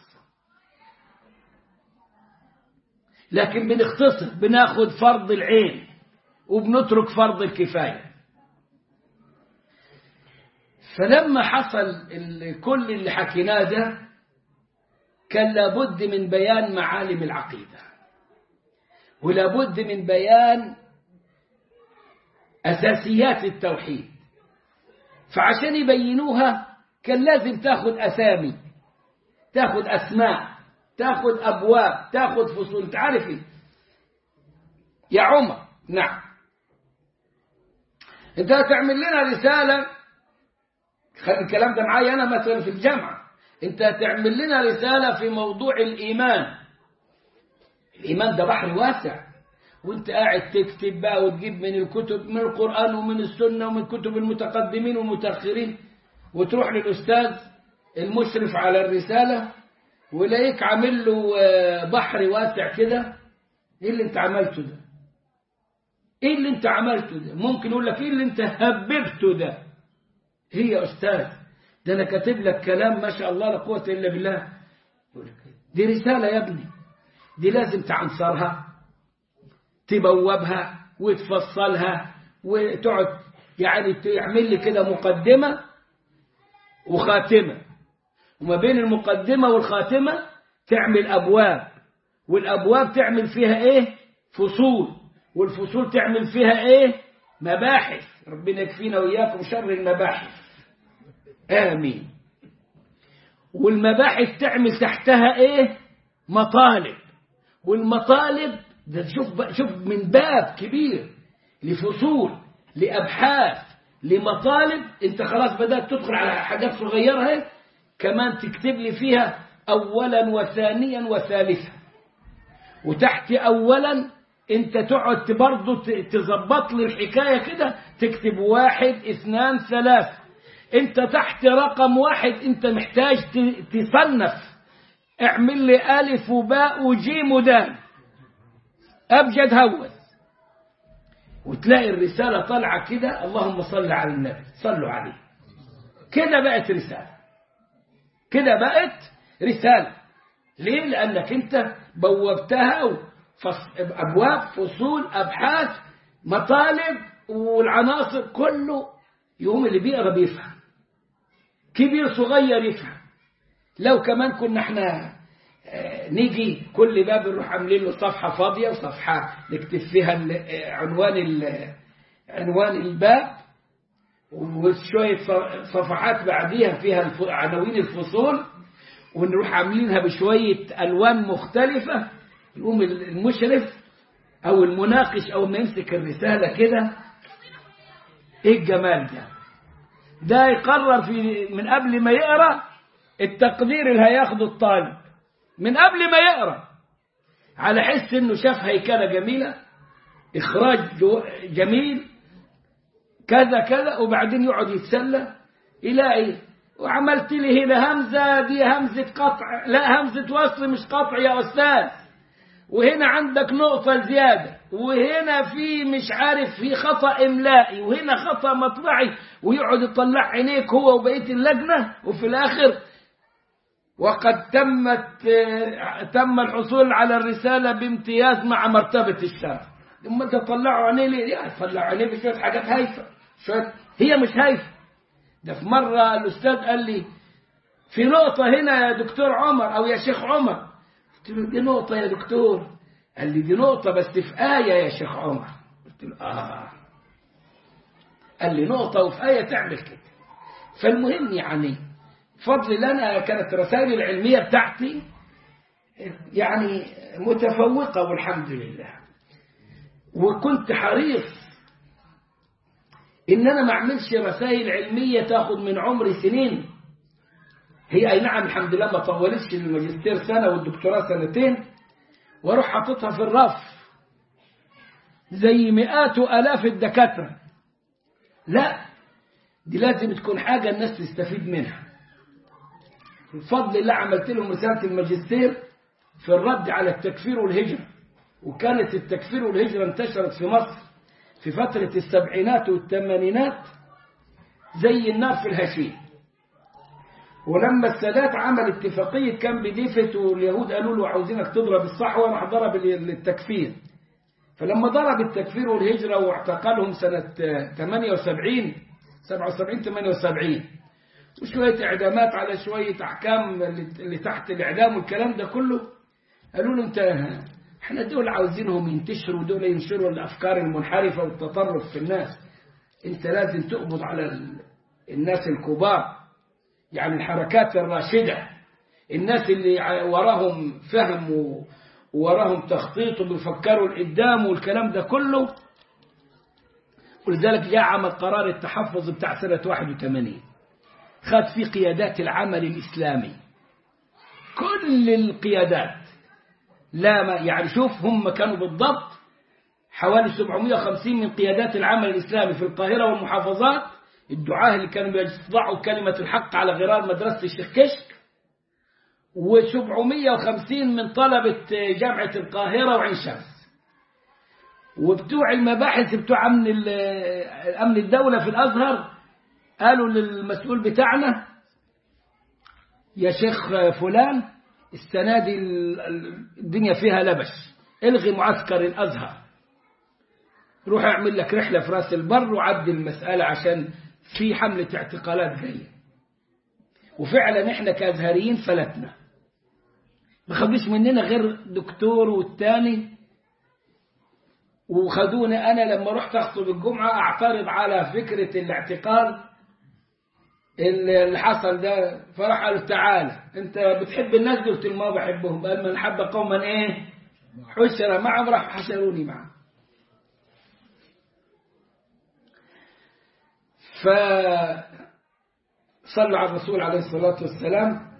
لكن بنختصر بناخد فرض العين وبنترك فرض الكفاية فلما حصل كل اللي حكيناه ده كان لابد من بيان معالم العقيدة ولابد من بيان أساسيات التوحيد فعشان يبينوها كان لازم تاخد أسامي تاخد أسماء تاخد أبواب تاخد فصول تعرف إيه؟ يا عمر نعم انت هتعمل لنا رسالة خلي الكلام ده معايا أنا مثلا في الجامعة انت هتعمل لنا رسالة في موضوع الإيمان الإيمان ده بحر واسع وانت قاعد تكتب بقى وتجيب من الكتب من القرآن ومن السنة ومن كتب المتقدمين والمتأخرين وتروح للأستاذ المشرف على الرسالة ولاقيك عامل له بحر واسع كده ايه اللي انت عملته ده ايه اللي انت عملته ده ممكن يقول لك ايه اللي انت هببته ده هي يا استاذ ده انا كاتب لك كلام ما شاء الله لا قوه الا بالله دي رساله يا ابني دي لازم تعنصرها تبوبها وتفصلها وتقعد يعني تعمل لي كده مقدمه وخاتمه وما بين المقدمة والخاتمة تعمل أبواب والأبواب تعمل فيها إيه فصول والفصول تعمل فيها إيه مباحث ربنا يكفينا وإياكم شر المباحث آمين والمباحث تعمل تحتها إيه مطالب والمطالب ده شوف شوف من باب كبير لفصول لأبحاث لمطالب انت خلاص بدأت تدخل على حاجات صغيرة اهي كمان تكتب لي فيها أولا وثانيا وثالثا وتحت أولا أنت تقعد برضه تظبط لي الحكاية كده تكتب واحد اثنان ثلاث أنت تحت رقم واحد أنت محتاج تصنف اعمل لي ألف وباء وجيم ودال أبجد هوس وتلاقي الرسالة طالعة كده اللهم صل على النبي صلوا عليه كده بقت رسالة كده بقت رسالة ليه؟ لأنك أنت بوبتها أبواب فصول أبحاث مطالب والعناصر كله يوم اللي بيقرا بيفهم كبير صغير يفهم لو كمان كنا احنا نيجي كل باب نروح عاملين له صفحة فاضية وصفحة نكتب فيها عنوان عنوان الباب وشوية صفحات بعديها فيها عناوين الفصول ونروح عاملينها بشوية ألوان مختلفة يقوم المشرف أو المناقش أو ما يمسك الرسالة كده إيه الجمال ده ده يقرر في من قبل ما يقرأ التقدير اللي هياخده الطالب من قبل ما يقرأ على حس إنه شاف هيكلة جميلة إخراج جميل كذا كذا وبعدين يقعد يتسلى يلاقي وعملت لي هنا همزة دي همزة قطع لا همزة وصل مش قطع يا أستاذ وهنا عندك نقطة زيادة وهنا في مش عارف في خطأ إملائي وهنا خطأ مطبعي ويقعد يطلع عينيك هو وبقية اللجنة وفي الآخر وقد تمت تم الحصول على الرسالة بامتياز مع مرتبة الشرف لما انت تطلعوا عينيه ليه؟ تطلعوا عينيه بشوية حاجات هايفة شوية هي مش هايفة ده في مرة الأستاذ قال لي في نقطة هنا يا دكتور عمر أو يا شيخ عمر قلت له دي نقطة يا دكتور قال لي دي نقطة بس في آية يا شيخ عمر قلت له آه قال لي نقطة وفي آية تعمل كده فالمهم يعني فضل لنا كانت الرسائل العلمية بتاعتي يعني متفوقة والحمد لله وكنت حريص إن أنا ما أعملش رسائل علمية تاخد من عمري سنين هي أي نعم الحمد لله ما طولتش الماجستير سنة والدكتوراه سنتين واروح حاططها في الرف زي مئات وآلاف الدكاترة لا دي لازم تكون حاجة الناس تستفيد منها بفضل الله عملت لهم رسالة الماجستير في الرد على التكفير والهجرة وكانت التكفير والهجرة انتشرت في مصر في فترة السبعينات والثمانينات زي النار في الهشيم ولما السادات عمل اتفاقية كان بديفت واليهود قالوا له عاوزينك تضرب الصحوة راح ضرب التكفير فلما ضرب التكفير والهجرة واعتقلهم سنة 78 77 78 وشوية إعدامات على شوية أحكام اللي تحت الإعدام والكلام ده كله قالوا له أنت احنا دول عاوزينهم ينتشروا دول ينشروا الأفكار المنحرفة والتطرف في الناس أنت لازم تقبض على الناس الكبار يعني الحركات الراشدة الناس اللي وراهم فهم ووراهم تخطيط وبيفكروا القدام والكلام ده كله ولذلك جاء عمل قرار التحفظ بتاع سنة 81 خد فيه قيادات العمل الإسلامي كل القيادات لا ما يعني شوف هم كانوا بالضبط حوالي 750 من قيادات العمل الإسلامي في القاهرة والمحافظات الدعاة اللي كانوا يضعوا كلمة الحق على غرار مدرسة الشيخ كشك و750 من طلبة جامعة القاهرة وعين شمس وبتوع المباحث بتوع أمن أمن الدولة في الأزهر قالوا للمسؤول بتاعنا يا شيخ فلان السنة دي الدنيا فيها لبش الغي معسكر الأزهر روح اعمل لك رحلة في راس البر وعدي المسألة عشان في حملة اعتقالات جاية وفعلا احنا كأزهريين فلتنا ما خدوش مننا غير دكتور والتاني وخدوني أنا لما رحت أخطب الجمعة أعترض على فكرة الاعتقال اللي حصل ده فراح قالوا تعالى انت بتحب الناس دي قلت ما بحبهم قال من حب قوما ايه حشر معهم راح حشروني معهم فصلوا على الرسول عليه الصلاة والسلام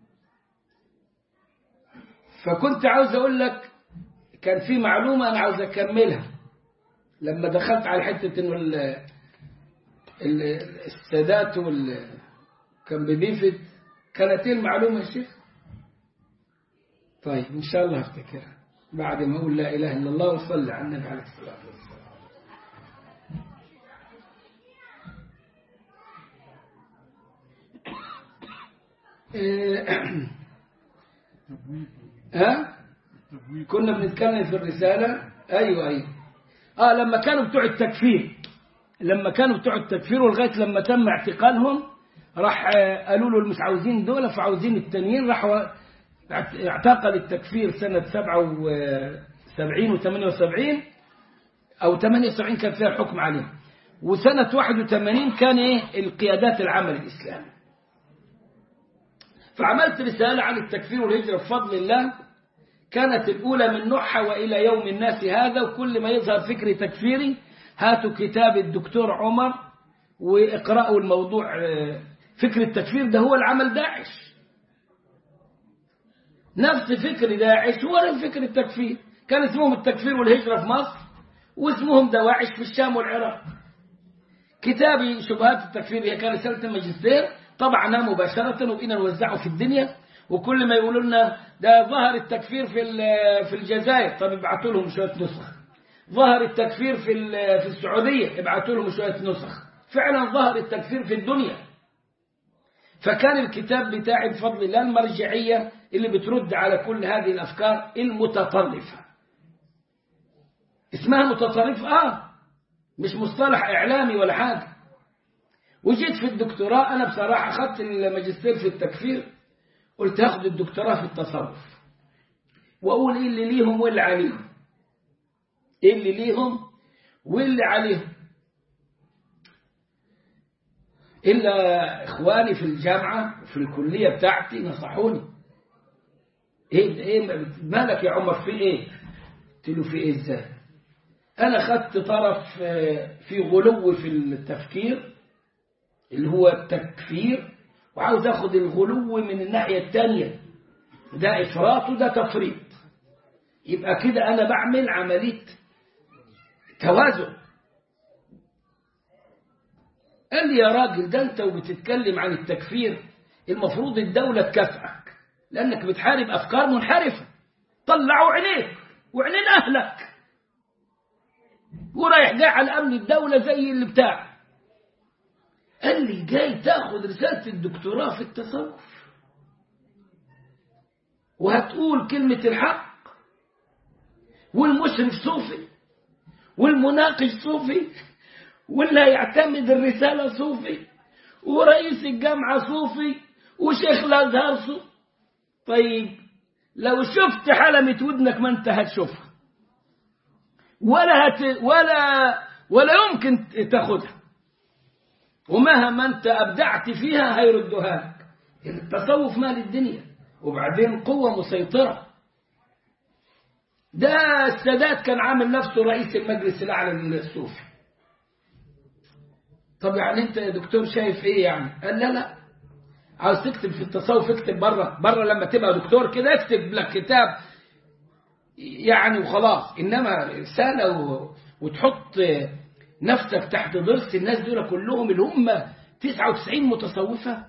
فكنت عاوز أقول لك كان في معلومة أنا عاوز أكملها لما دخلت على حتة إنه السادات وال كان ببيفت كانت ايه المعلومة يا شيخ طيب إن شاء الله افتكرها بعد ما أقول لا إله إلا الله وصلي على النبي عليه الصلاة والسلام ها كنا بنتكلم في الرسالة أيوة أيوة آه لما كانوا بتوع التكفير لما كانوا بتوع التكفير ولغاية لما تم اعتقالهم راح قالوا له مش عاوزين دول فعاوزين التانيين راحوا اعتقل التكفير سنة 77 و 78 أو 78 كان فيها الحكم عليه وسنة 81 كان إيه القيادات العمل الإسلامي فعملت رسالة عن التكفير والهجرة بفضل الله كانت الأولى من نوعها وإلى يوم الناس هذا وكل ما يظهر فكر تكفيري هاتوا كتاب الدكتور عمر واقرأوا الموضوع فكر التكفير ده هو العمل داعش نفس فكر داعش هو فكر التكفير كان اسمهم التكفير والهجرة في مصر واسمهم دواعش في الشام والعراق كتابي شبهات التكفير هي كان رسالة الماجستير طبعنا مباشرة وبقينا نوزعه في الدنيا وكل ما يقولوا لنا ده ظهر التكفير في في الجزائر طب ابعتوا لهم شوية نسخ ظهر التكفير في في السعودية ابعتوا لهم شوية نسخ فعلا ظهر التكفير في الدنيا فكان الكتاب بتاعي بفضل الله المرجعية اللي بترد على كل هذه الأفكار المتطرفة اسمها متطرف آه مش مصطلح إعلامي ولا حاجة وجيت في الدكتوراه أنا بصراحة أخذت الماجستير في التكفير قلت هاخد الدكتوراه في التصرف وأقول إيه اللي ليهم واللي عليهم إيه اللي ليهم واللي عليهم إلا إخواني في الجامعة في الكلية بتاعتي نصحوني إيه, إيه مالك يا عمر في إيه قلت له في إيه إزاي أنا خدت طرف في غلو في التفكير اللي هو التكفير وعاوز أخذ الغلو من الناحية الثانية ده إفراط وده تفريط يبقى كده أنا بعمل عملية توازن قال لي يا راجل ده انت وبتتكلم عن التكفير المفروض الدولة تكافئك لأنك بتحارب أفكار منحرفة طلعوا عينيك وعينين أهلك ورايح جاي على أمن الدولة زي اللي بتاع قال لي جاي تاخد رسالة الدكتوراه في التصوف وهتقول كلمة الحق والمشرف صوفي والمناقش صوفي واللي هيعتمد الرسالة صوفي ورئيس الجامعة صوفي وشيخ الأزهر صوفي طيب لو شفت حلمة ودنك ما انت هتشوفها ولا هت ولا ولا يمكن تاخدها ومهما انت ابدعت فيها هيردوها لك التصوف مال الدنيا وبعدين قوة مسيطرة ده السادات كان عامل نفسه رئيس المجلس الأعلى للصوفي طب يعني انت يا دكتور شايف ايه يعني قال لا لا عاوز تكتب في التصوف اكتب بره بره لما تبقى دكتور كده اكتب لك كتاب يعني وخلاص انما رساله و... وتحط نفسك تحت ضرس الناس دول كلهم اللي هم 99 متصوفه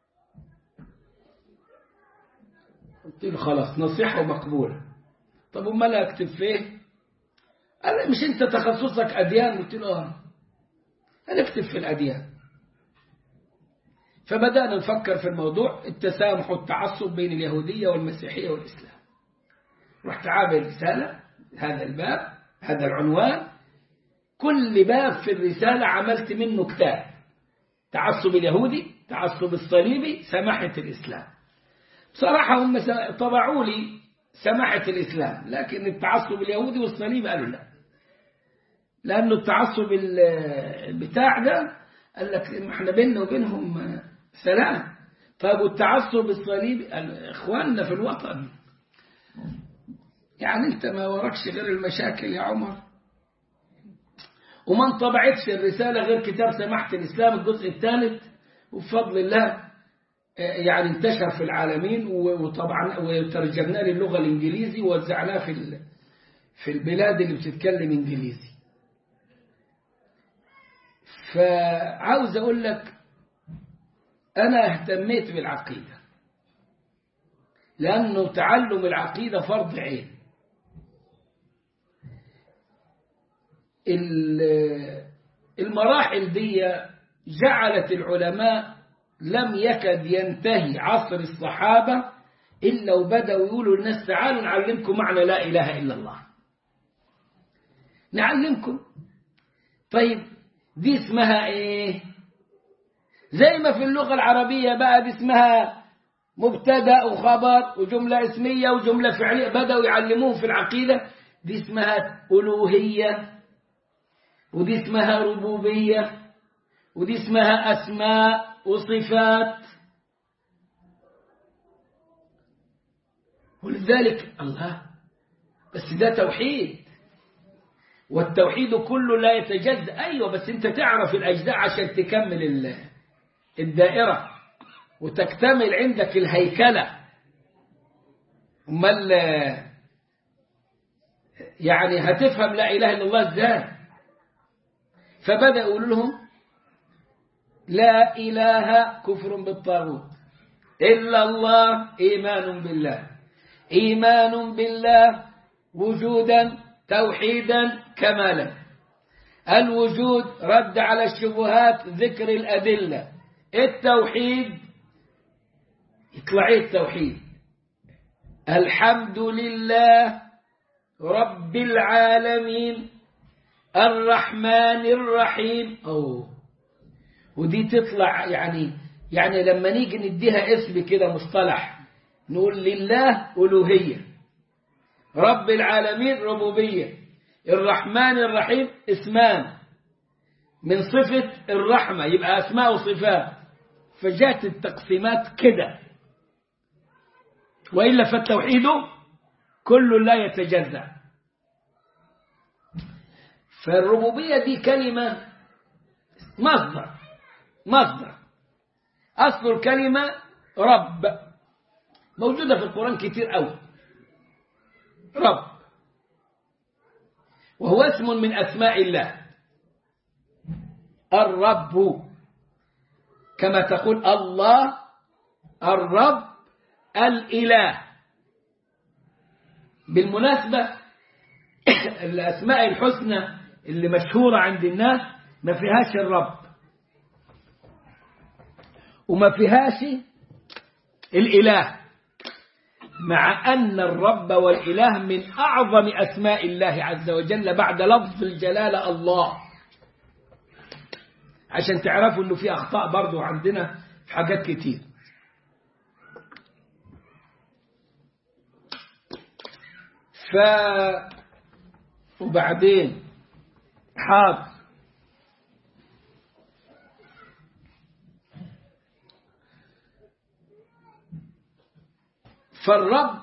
قلت له خلاص نصيحه ومقبوله طب امال اكتب في ايه؟ قال لي مش انت تخصصك اديان قلت له اه هنكتب في الاديان فبدأنا نفكر في الموضوع التسامح والتعصب بين اليهودية والمسيحية والإسلام رحت عامل رسالة هذا الباب هذا العنوان كل باب في الرسالة عملت منه كتاب تعصب اليهودي تعصب الصليبي سماحة الإسلام بصراحة هم طبعوا لي سماحة الإسلام لكن التعصب اليهودي والصليبي قالوا لا لأنه التعصب بتاع ده قال لك احنا بيننا وبينهم سلام طيب والتعصب الصليبي اخواننا في الوطن يعني انت ما وراكش غير المشاكل يا عمر وما انطبعتش الرسالة غير كتاب سماحة الإسلام الجزء الثالث وبفضل الله يعني انتشر في العالمين وطبعا وترجمناه للغة الإنجليزي ووزعناه في في البلاد اللي بتتكلم إنجليزي فعاوز أقول لك أنا اهتميت بالعقيدة لأنه تعلم العقيدة فرض عين المراحل دي جعلت العلماء لم يكد ينتهي عصر الصحابة إلا وبدأوا يقولوا للناس تعالوا نعلمكم معنى لا إله إلا الله نعلمكم طيب دي اسمها ايه زي ما في اللغة العربية بقى دي اسمها مبتدا وخبر وجملة اسمية وجملة فعلية بدأوا يعلموهم في العقيدة دي اسمها ألوهية ودي اسمها ربوبية ودي اسمها أسماء وصفات ولذلك الله بس ده توحيد والتوحيد كله لا يتجزأ أيوة بس أنت تعرف الأجزاء عشان تكمل الدائرة وتكتمل عندك الهيكلة أمال يعني هتفهم لا إله إلا الله إزاي فبدأ يقول لهم لا إله كفر بالطاغوت إلا الله إيمان بالله إيمان بالله وجودا توحيدا كمالا الوجود رد على الشبهات ذكر الأدلة التوحيد يطلع التوحيد الحمد لله رب العالمين الرحمن الرحيم أوه ودي تطلع يعني يعني لما نيجي نديها اسم كده مصطلح نقول لله ألوهية رب العالمين ربوبية الرحمن الرحيم اسمان من صفة الرحمة يبقى أسماء وصفات فجاءت التقسيمات كده وإلا فالتوحيد كل لا يتجزأ فالربوبية دي كلمة مصدر مصدر أصل الكلمة رب موجودة في القرآن كتير أوي رب وهو اسم من أسماء الله الرب كما تقول الله الرب الإله بالمناسبة الأسماء الحسنى اللي مشهورة عند الناس ما فيهاش الرب وما فيهاش الإله مع أن الرب والإله من أعظم أسماء الله عز وجل بعد لفظ الجلالة الله عشان تعرفوا أنه في أخطاء برضو عندنا في حاجات كتير ف وبعدين حاضر فالرب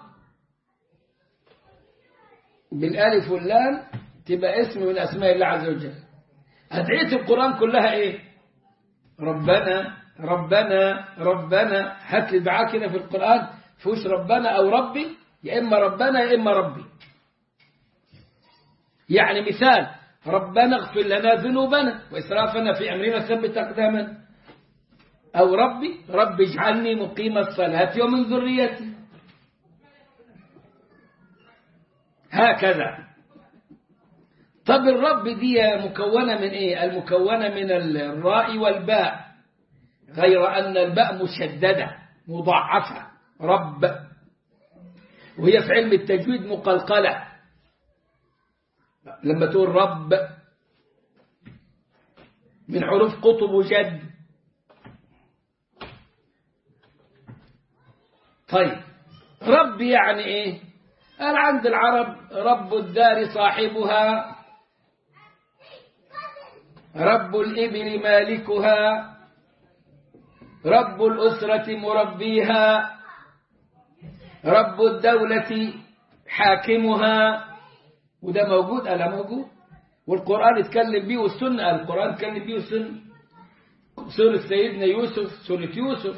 بالالف واللام تبقى اسم من اسماء الله عز وجل أدعية القرآن كلها ايه ربنا ربنا ربنا هات لي دعاء كده في القرآن فوش ربنا او ربي يا اما ربنا يا اما ربي يعني مثال ربنا اغفر لنا ذنوبنا وإسرافنا في أمرنا ثبت أقدامنا أو ربي رب اجعلني مقيم الصلاة ومن ذريتي هكذا طب الرب دي مكونة من ايه المكونة من الراء والباء غير أن الباء مشددة مضاعفة رب وهي في علم التجويد مقلقلة لما تقول رب من حروف قطب وجد طيب رب يعني ايه قال عند العرب رب الدار صاحبها رب الإبل مالكها رب الأسرة مربيها رب الدولة حاكمها وده موجود ألا موجود والقرآن اتكلم بيه والسنة القرآن اتكلم بيه والسنة سورة سيدنا يوسف سورة يوسف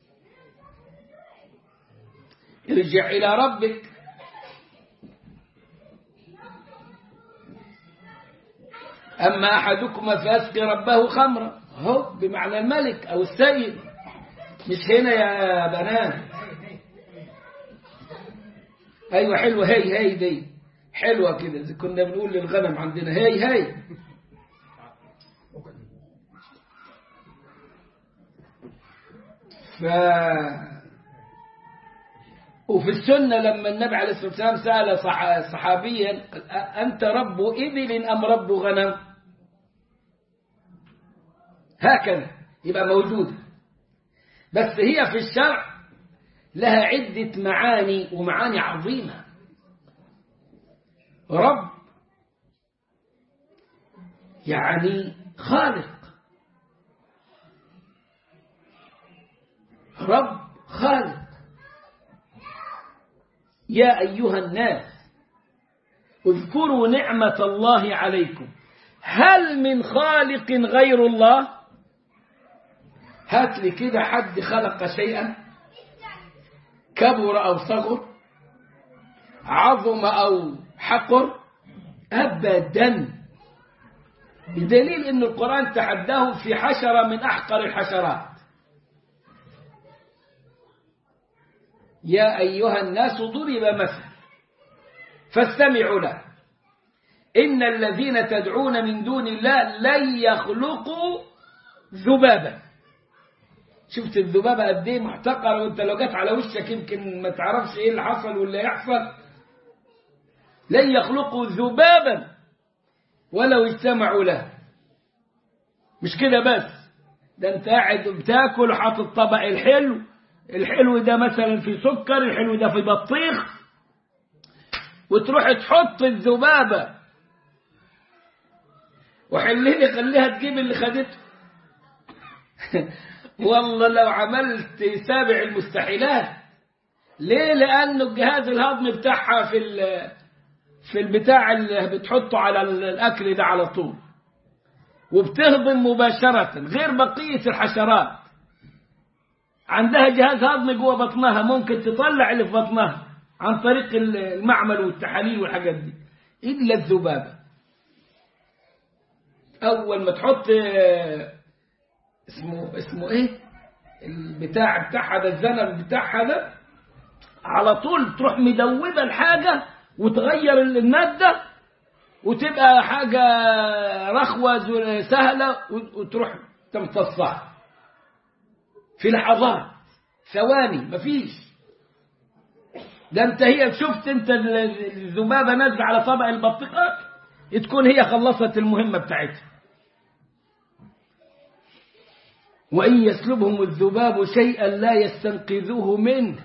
ارجع إلى ربك أما أحدكم فأسقي ربه خمرا هو بمعنى الملك أو السيد مش هنا يا بنات أيوة حلوة هي هي دي حلوة كده زي كنا بنقول للغنم عندنا هي هي ف وفي السنة لما النبي عليه الصلاة والسلام سأل صحابيا أنت رب إبل أم رب غنم هكذا يبقى موجودة بس هي في الشرع لها عدة معاني ومعاني عظيمة رب يعني خالق رب خالق يا أيها الناس اذكروا نعمة الله عليكم هل من خالق غير الله هات لي كده حد خلق شيئا كبر أو صغر عظم أو حقر أبدا بدليل أن القرآن تحداهم في حشرة من أحقر الحشرات يا أيها الناس ضرب مثل فاستمعوا له إن الذين تدعون من دون الله لن يخلقوا ذبابا شفت الذبابة قد ايه محتقرة وانت لو جت على وشك يمكن ما تعرفش ايه اللي حصل واللي يحصل لن يخلقوا ذبابا ولو اجتمعوا له مش كده بس ده انت قاعد بتاكل وحاطط طبق الحلو الحلو ده مثلا في سكر الحلو ده في بطيخ وتروح تحط الذبابة وحليني خليها تجيب اللي خدته والله لو عملت سابع المستحيلات ليه لأنه الجهاز الهضمي بتاعها في في البتاع اللي بتحطه على الأكل ده على طول وبتهضم مباشرة غير بقية الحشرات عندها جهاز هضمي جوه بطنها ممكن تطلع اللي في بطنها عن طريق المعمل والتحاليل والحاجات دي إلا الذبابة أول ما تحط اسمه اسمه إيه البتاع بتاعها ده الزنب بتاعها ده على طول تروح مدوبة الحاجة وتغير المادة وتبقى حاجة رخوة سهلة وتروح تمتصها في لحظات ثواني مفيش ده انت هي شفت انت الذبابة نازلة على طبق البطيخة تكون هي خلصت المهمة بتاعتها وإن يسلبهم الذباب شيئا لا يستنقذوه منه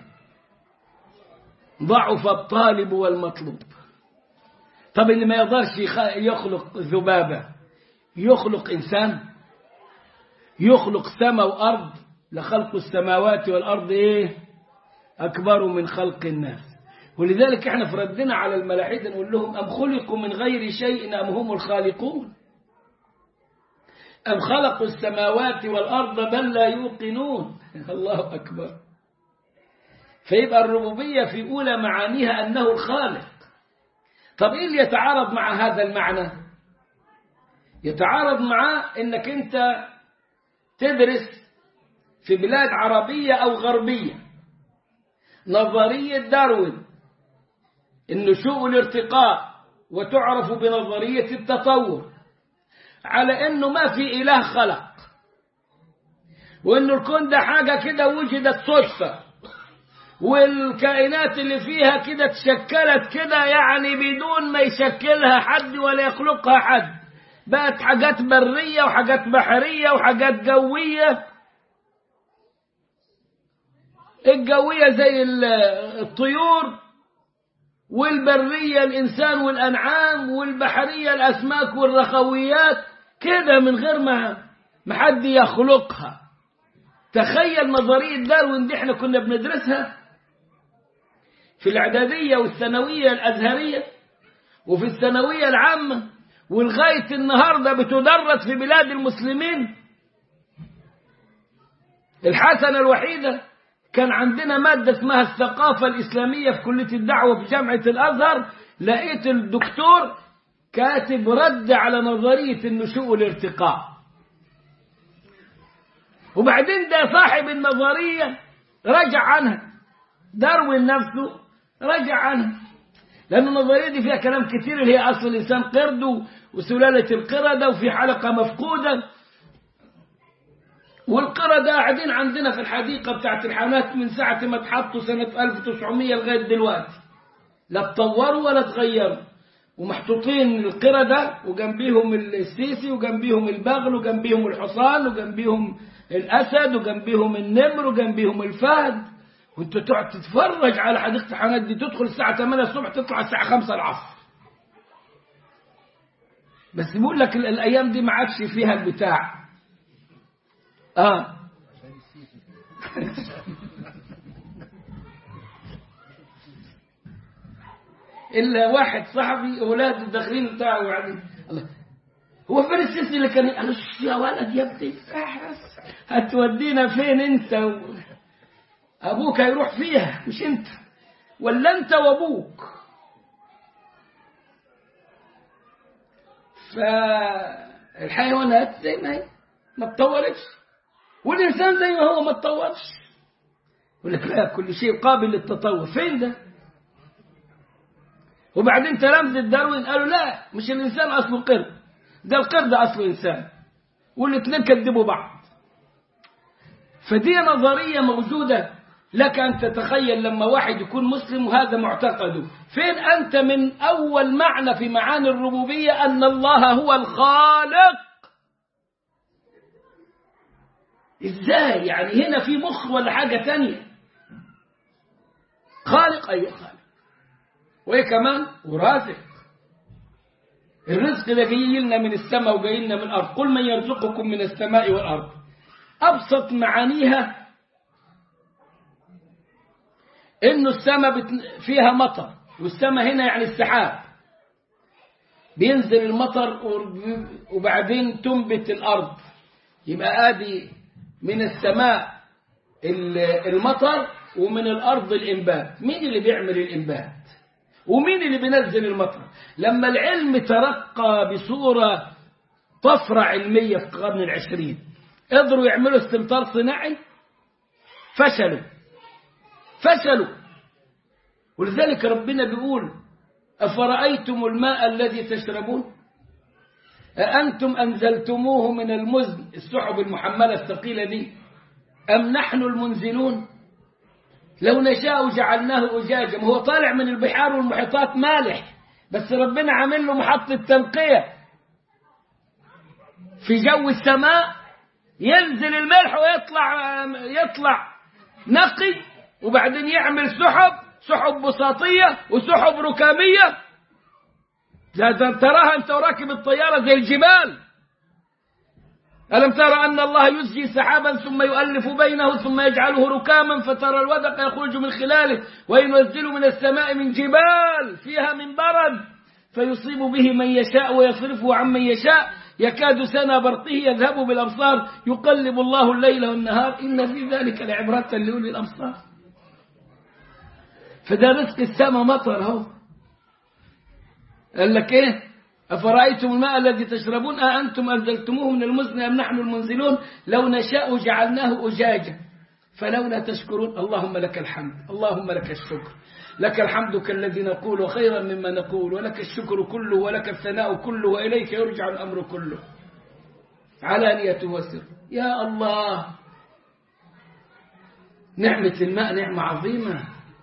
ضعف الطالب والمطلوب طب اللي ما يقدرش يخلق ذبابة يخلق إنسان يخلق سماء وأرض لخلق السماوات والأرض إيه أكبر من خلق الناس ولذلك احنا في ردنا على الملاحدة نقول لهم أم خلقوا من غير شيء أم هم الخالقون أم خلقوا السماوات والأرض بل لا يوقنون الله أكبر فيبقى الربوبية في أولى معانيها أنه الخالق طب إيه اللي يتعارض مع هذا المعنى يتعارض معاه أنك أنت تدرس في بلاد عربية أو غربية نظرية داروين النشوء والارتقاء وتعرف بنظرية التطور على أنه ما في إله خلق وأنه الكون ده حاجة كده وجدت صدفة والكائنات اللي فيها كده تشكلت كده يعني بدون ما يشكلها حد ولا يخلقها حد بقت حاجات برية وحاجات بحرية وحاجات جوية الجوية زي الطيور والبرية الإنسان والأنعام والبحرية الأسماك والرخويات كده من غير ما ما حد يخلقها تخيل نظرية داروين دي احنا كنا بندرسها في الإعدادية والثانوية الأزهرية وفي الثانوية العامة ولغاية النهاردة بتدرس في بلاد المسلمين الحسنة الوحيدة كان عندنا مادة اسمها الثقافة الإسلامية في كلية الدعوة في جامعة الأزهر لقيت الدكتور كاتب رد على نظرية النشوء والارتقاء وبعدين ده صاحب النظرية رجع عنها داروين نفسه رجع عنها لأن النظرية دي فيها كلام كتير اللي هي أصل الإنسان قرد وسلالة القردة وفي حلقة مفقودة والقردة قاعدين عندنا في الحديقة بتاعت الحيوانات من ساعة ما اتحطوا سنة 1900 لغاية دلوقتي لا تطوروا ولا تغيروا ومحطوطين القردة وجنبيهم السيسي وجنبيهم البغل وجنبيهم الحصان وجنبيهم الأسد وجنبيهم النمر وجنبيهم الفهد وانت تقعد تتفرج على حديقة الحيوانات دي تدخل الساعة 8 الصبح تطلع الساعة 5 العصر بس بيقول لك الأيام دي ما عادش فيها البتاع اه الا واحد صاحبي اولاد داخلين بتاعه يعني الله هو فين السيسي اللي كان قال يا ولد يا ابني احرس هتودينا فين انت و... ابوك هيروح فيها مش انت ولا انت وابوك فالحيوانات زي ما هي ما اتطورتش والإنسان زي ما هو ما اتطورش يقول لك لا كل شيء قابل للتطور فين ده وبعدين تلامذة داروين قالوا لا مش الإنسان أصله قرد ده القرد أصله إنسان والاثنين كذبوا بعض فدي نظرية موجودة لك أن تتخيل لما واحد يكون مسلم وهذا معتقده فين أنت من أول معنى في معاني الربوبية أن الله هو الخالق ازاي يعني هنا في مخ ولا حاجة تانية خالق أي خالق وإيه كمان ورازق الرزق ده جاي لنا من السماء وجاي لنا من الأرض قل من يرزقكم من السماء والأرض أبسط معانيها إنه السماء بت... فيها مطر والسماء هنا يعني السحاب بينزل المطر وبعدين تنبت الأرض يبقى آدي من السماء المطر ومن الأرض الإنبات مين اللي بيعمل الإنبات ومين اللي بينزل المطر لما العلم ترقى بصورة طفرة علمية في القرن العشرين قدروا يعملوا استمطار صناعي فشلوا فشلوا ولذلك ربنا بيقول أفرأيتم الماء الذي تشربون أأنتم أنزلتموه من المزن السحب المحملة الثقيلة دي أم نحن المنزلون لو نشاء جعلناه أجاجا هو طالع من البحار والمحيطات مالح بس ربنا عامل له محطة تنقية في جو السماء ينزل الملح ويطلع يطلع نقي وبعدين يعمل سحب سحب بساطية وسحب ركامية تراها انت وراكب الطيارة زي الجبال ألم ترى أن الله يزجي سحابا ثم يؤلف بينه ثم يجعله ركاما فترى الودق يخرج من خلاله وينزل من السماء من جبال فيها من برد فيصيب به من يشاء ويصرفه عن من يشاء يكاد سنا برقه يذهب بالأبصار يقلب الله الليل والنهار إن في ذلك لعبرة لأولي الأبصار فده رزق السماء مطر اهو قال لك ايه أفرأيتم الماء الذي تشربون أأنتم أنزلتموه من المزن أم نحن المنزلون لو نشاء جعلناه أجاجا فلولا تشكرون اللهم لك الحمد اللهم لك الشكر لك الحمد كالذي نقول خيرا مما نقول ولك الشكر كله ولك الثناء كله وإليك يرجع الأمر كله علانية وسر يا الله نعمة الماء نعمة عظيمة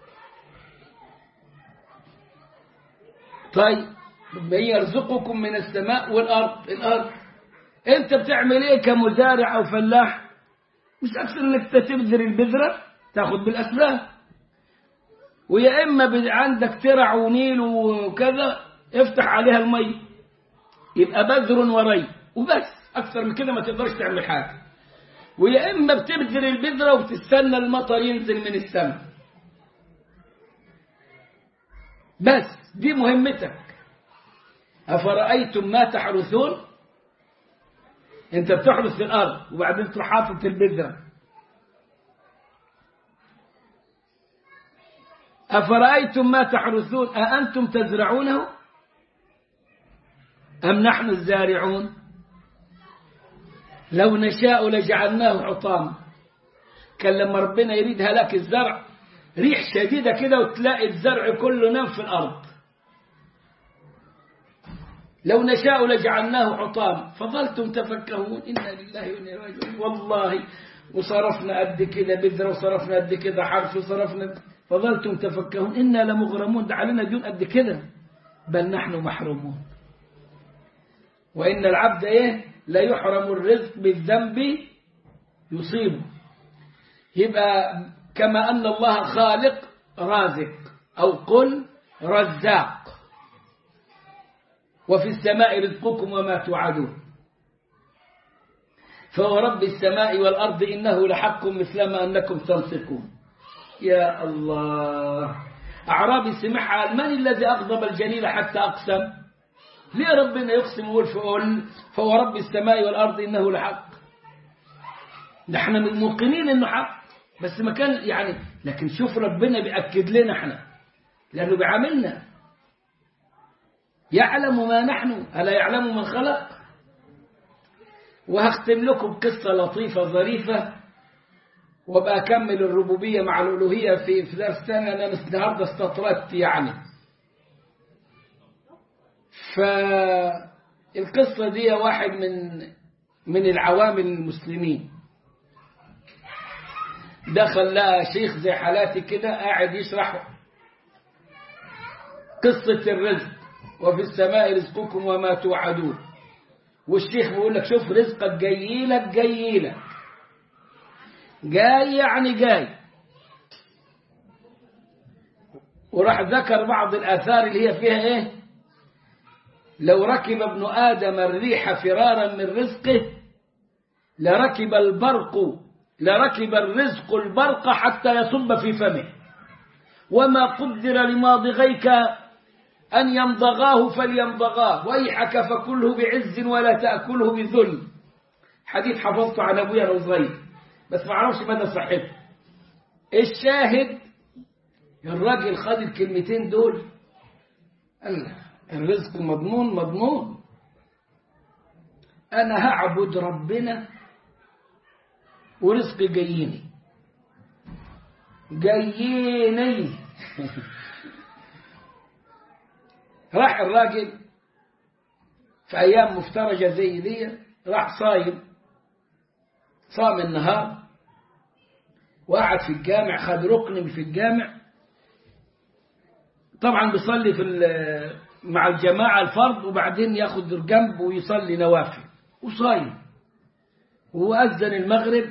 طيب من يرزقكم من السماء والأرض الأرض أنت بتعمل إيه كمزارع أو فلاح مش أكثر إنك تبذر البذرة تاخد بالأسباب ويا إما عندك ترع ونيل وكذا افتح عليها المي يبقى بذر وري وبس أكثر من كده ما تقدرش تعمل حاجة ويا إما بتبذر البذرة وبتستنى المطر ينزل من السماء بس دي مهمتك أفرأيتم ما تحرثون أنت بتحرث في الأرض وبعدين تروح حاطط البذرة أفرأيتم ما تحرثون أأنتم تزرعونه أم نحن الزارعون لو نشاء لجعلناه حطاما كان لما ربنا يريد هلاك الزرع ريح شديدة كده وتلاقي الزرع كله نام في الأرض لو نشاء لجعلناه حطاما فظلتم تفكهون إنا لله وإنا راجعون والله وصرفنا قد كده بذرة وصرفنا قد كده حرف وصرفنا فظلتم تفكهون إنا لمغرمون ده علينا ديون قد كده بل نحن محرومون وإن العبد إيه لا يحرم الرزق بالذنب يصيبه يبقى كما أن الله خالق رازق أو قل رزاق وفي السماء رزقكم وما توعدون فهو رب السماء والأرض إنه لحق مثلما أنكم تنطقون يا الله أعرابي سمعها من الذي أغضب الجليل حتى أقسم ليه ربنا يقسم ويقول فهو رب السماء والأرض إنه لحق نحن من موقنين إنه حق بس ما كان يعني لكن شوف ربنا بيأكد لنا احنا لأنه بيعاملنا يعلم ما نحن ألا يعلم من خلق وهختم لكم قصة لطيفة ظريفة وابقى أكمل الربوبية مع الألوهية في في درس ثاني أنا النهاردة استطردت يعني فالقصة دي واحد من من العوام المسلمين دخل لها شيخ زي حالاتي كده قاعد يشرح قصة الرزق وفي السماء رزقكم وما توعدون والشيخ بيقول لك شوف رزقك جاي لك جاي لك جاي يعني جاي وراح ذكر بعض الآثار اللي هي فيها إيه لو ركب ابن آدم الريح فرارا من رزقه لركب البرق لركب الرزق البرق حتى يصب في فمه وما قدر لماضغيك أن يمضغاه فليمضغاه ويحك فكله بعز ولا تأكله بذل حديث حفظته عن أبويا وصغير بس ما اعرفش مدى صحته الشاهد الراجل خد الكلمتين دول قال الرزق مضمون مضمون أنا هعبد ربنا ورزقي جايني جاييني راح الراجل في أيام مفترجة زي دي راح صايم صام النهار وقعد في الجامع خد ركن في الجامع طبعا بيصلي في مع الجماعة الفرض وبعدين ياخد جنب ويصلي نوافل وصايم وأذن المغرب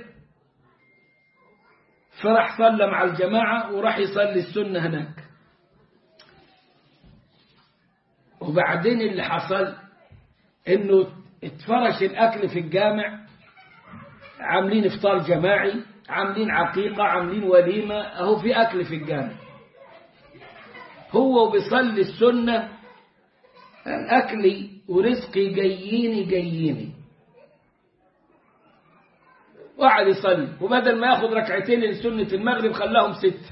فراح صلى مع الجماعة وراح يصلي السنة هناك وبعدين اللي حصل انه اتفرش الاكل في الجامع عاملين افطار جماعي عاملين عقيقة عاملين وليمة اهو في اكل في الجامع هو بيصلي السنة اكلي ورزقي جاييني جاييني وقعد يصلي وبدل ما ياخد ركعتين لسنة المغرب خلاهم ست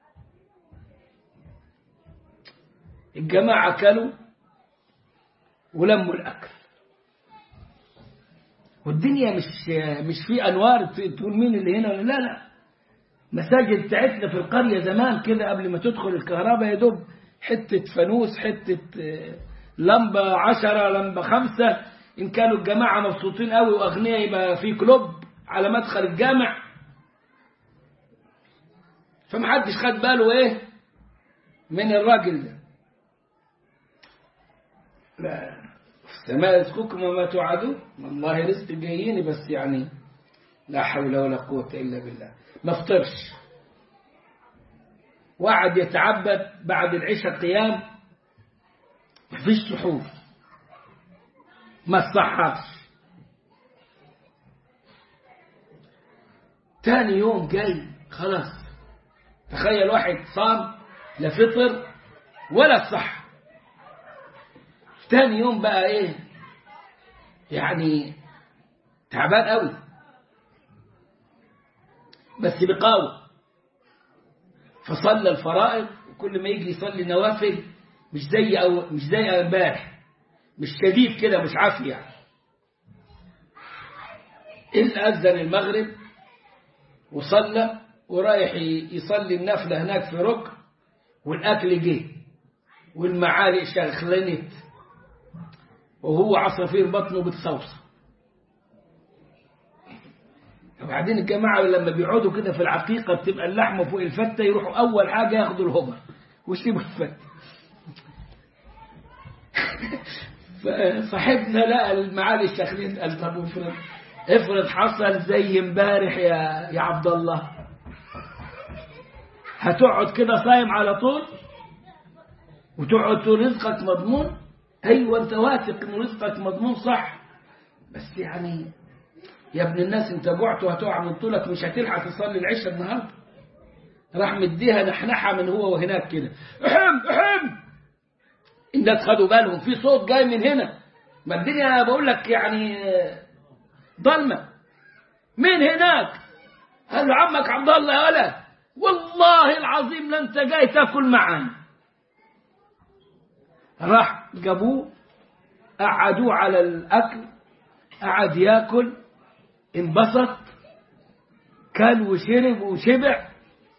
الجماعة كلوا ولموا الأكل والدنيا مش مش في أنوار تقول مين اللي هنا ولا لا لا مساجد بتاعتنا في القرية زمان كده قبل ما تدخل الكهرباء يا دوب حتة فانوس حتة لمبة عشرة لمبة خمسة إن كانوا الجماعة مبسوطين قوي وأغنياء يبقى في كلوب على مدخل الجامع فمحدش خد باله ايه من الراجل ده لا في السماء رزقكم وما توعدون والله رزق جاييني بس يعني لا حول ولا قوة إلا بالله ما افطرش وقعد يتعبد بعد العشاء قيام مفيش سحور ما تصحرش تاني يوم جاي خلاص تخيل واحد صام لا فطر ولا صح تاني يوم بقى ايه يعني تعبان قوي بس بقاوة فصلى الفرائض وكل ما يجي يصلي نوافل مش زي أو مش زي امبارح مش شديد كده مش عافية يعني. إلا أذن المغرب وصلى ورايح يصلي النفلة هناك في ركن والأكل جه والمعالق شغلنت وهو عصافير بطنه بتصوص وبعدين الجماعة لما بيقعدوا كده في العقيقة بتبقى اللحمة فوق الفتة يروحوا أول حاجة ياخدوا الهبر ويسيبوا الفتة فصاحبنا لقى المعالي الشاخلين قال طب افرض افرض حصل زي امبارح يا يا عبد الله هتقعد كده صايم على طول وتقعد تقول رزقك مضمون ايوه انت واثق ان رزقك مضمون صح بس يعني يا ابن الناس انت جعت وهتقع من طولك مش هتلحق تصلي العشاء النهارده راح مديها نحنحه من هو وهناك كده احم احم الناس خدوا بالهم في صوت جاي من هنا ما الدنيا بقول لك يعني ضلمه مين هناك قال له عمك عبد الله يا ولد والله العظيم لا انت جاي تاكل معانا راح جابوه قعدوه على الاكل قعد ياكل انبسط كل وشرب وشبع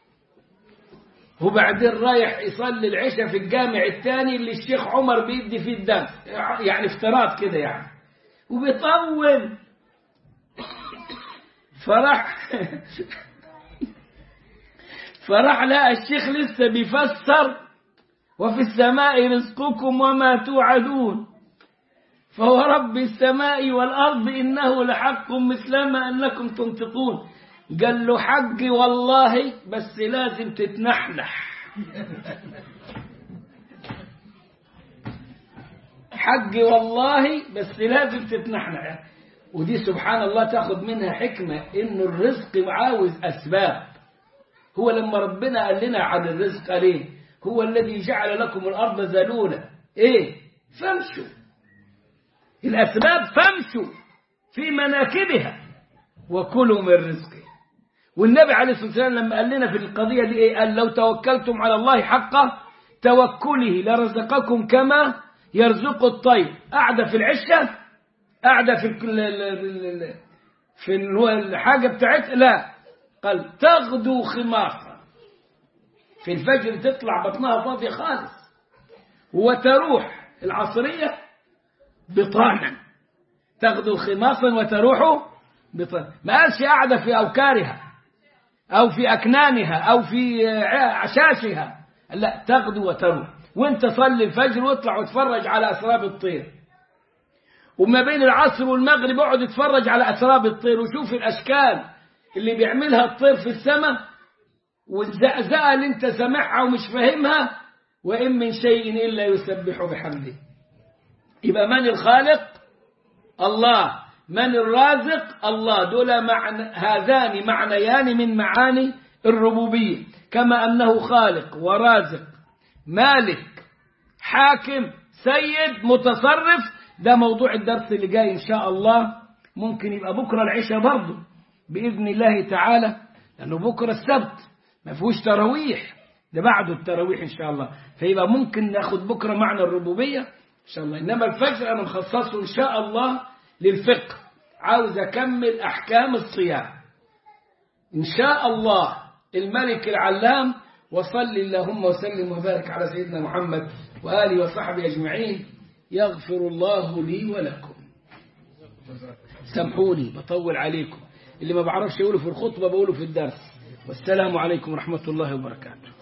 وبعدين رايح يصلي العشاء في الجامع الثاني اللي الشيخ عمر بيدي فيه الدرس يعني افتراض كده يعني وبيطول فراح فراح لقى الشيخ لسه بيفسر وفي السماء رزقكم وما توعدون فهو رب السماء والأرض إنه لحق مثلما أنكم تنطقون قال له حقي والله بس لازم تتنحنح حقي والله بس لازم تتنحنح ودي سبحان الله تاخد منها حكمة إنه الرزق عاوز أسباب هو لما ربنا قال لنا عن الرزق قال إيه هو الذي جعل لكم الأرض ذلولة إيه فامشوا الأسباب فامشوا في مناكبها وكلوا من رزقه والنبي عليه الصلاة والسلام لما قال لنا في القضية دي إيه قال لو توكلتم على الله حق توكله لرزقكم كما يرزق الطير قاعدة في العشة قاعدة في ال في الحاجة بتاعتها لا قال تغدو خماصا في الفجر تطلع بطنها فاضية خالص وتروح العصرية بطانا تغدو خماصا وتروح بطانا ما قالش قاعدة في أوكارها أو في أكنانها أو في عشاشها لا تغدو وتروح وانت صلي الفجر واطلع واتفرج على أسراب الطير وما بين العصر والمغرب اقعد اتفرج على أسراب الطير وشوف الأشكال اللي بيعملها الطير في السماء والزقزقة اللي انت سامعها ومش فاهمها وإن من شيء إلا يسبح بحمده يبقى من الخالق الله من الرازق الله دول معنى هذان معنيان من معاني الربوبية كما أنه خالق ورازق مالك حاكم سيد متصرف ده موضوع الدرس اللي جاي إن شاء الله ممكن يبقى بكرة العشاء برضه بإذن الله تعالى لأنه بكرة السبت ما فيهوش تراويح ده بعده التراويح إن شاء الله فيبقى ممكن ناخد بكرة معنى الربوبية إن شاء الله إنما الفجر أنا مخصصه إن شاء الله للفقه عاوز أكمل أحكام الصيام إن شاء الله الملك العلام وصل اللهم وسلم وبارك على سيدنا محمد وآله وصحبه أجمعين يغفر الله لي ولكم سامحوني بطول عليكم اللي ما بعرفش يقوله في الخطبة بقوله في الدرس والسلام عليكم ورحمة الله وبركاته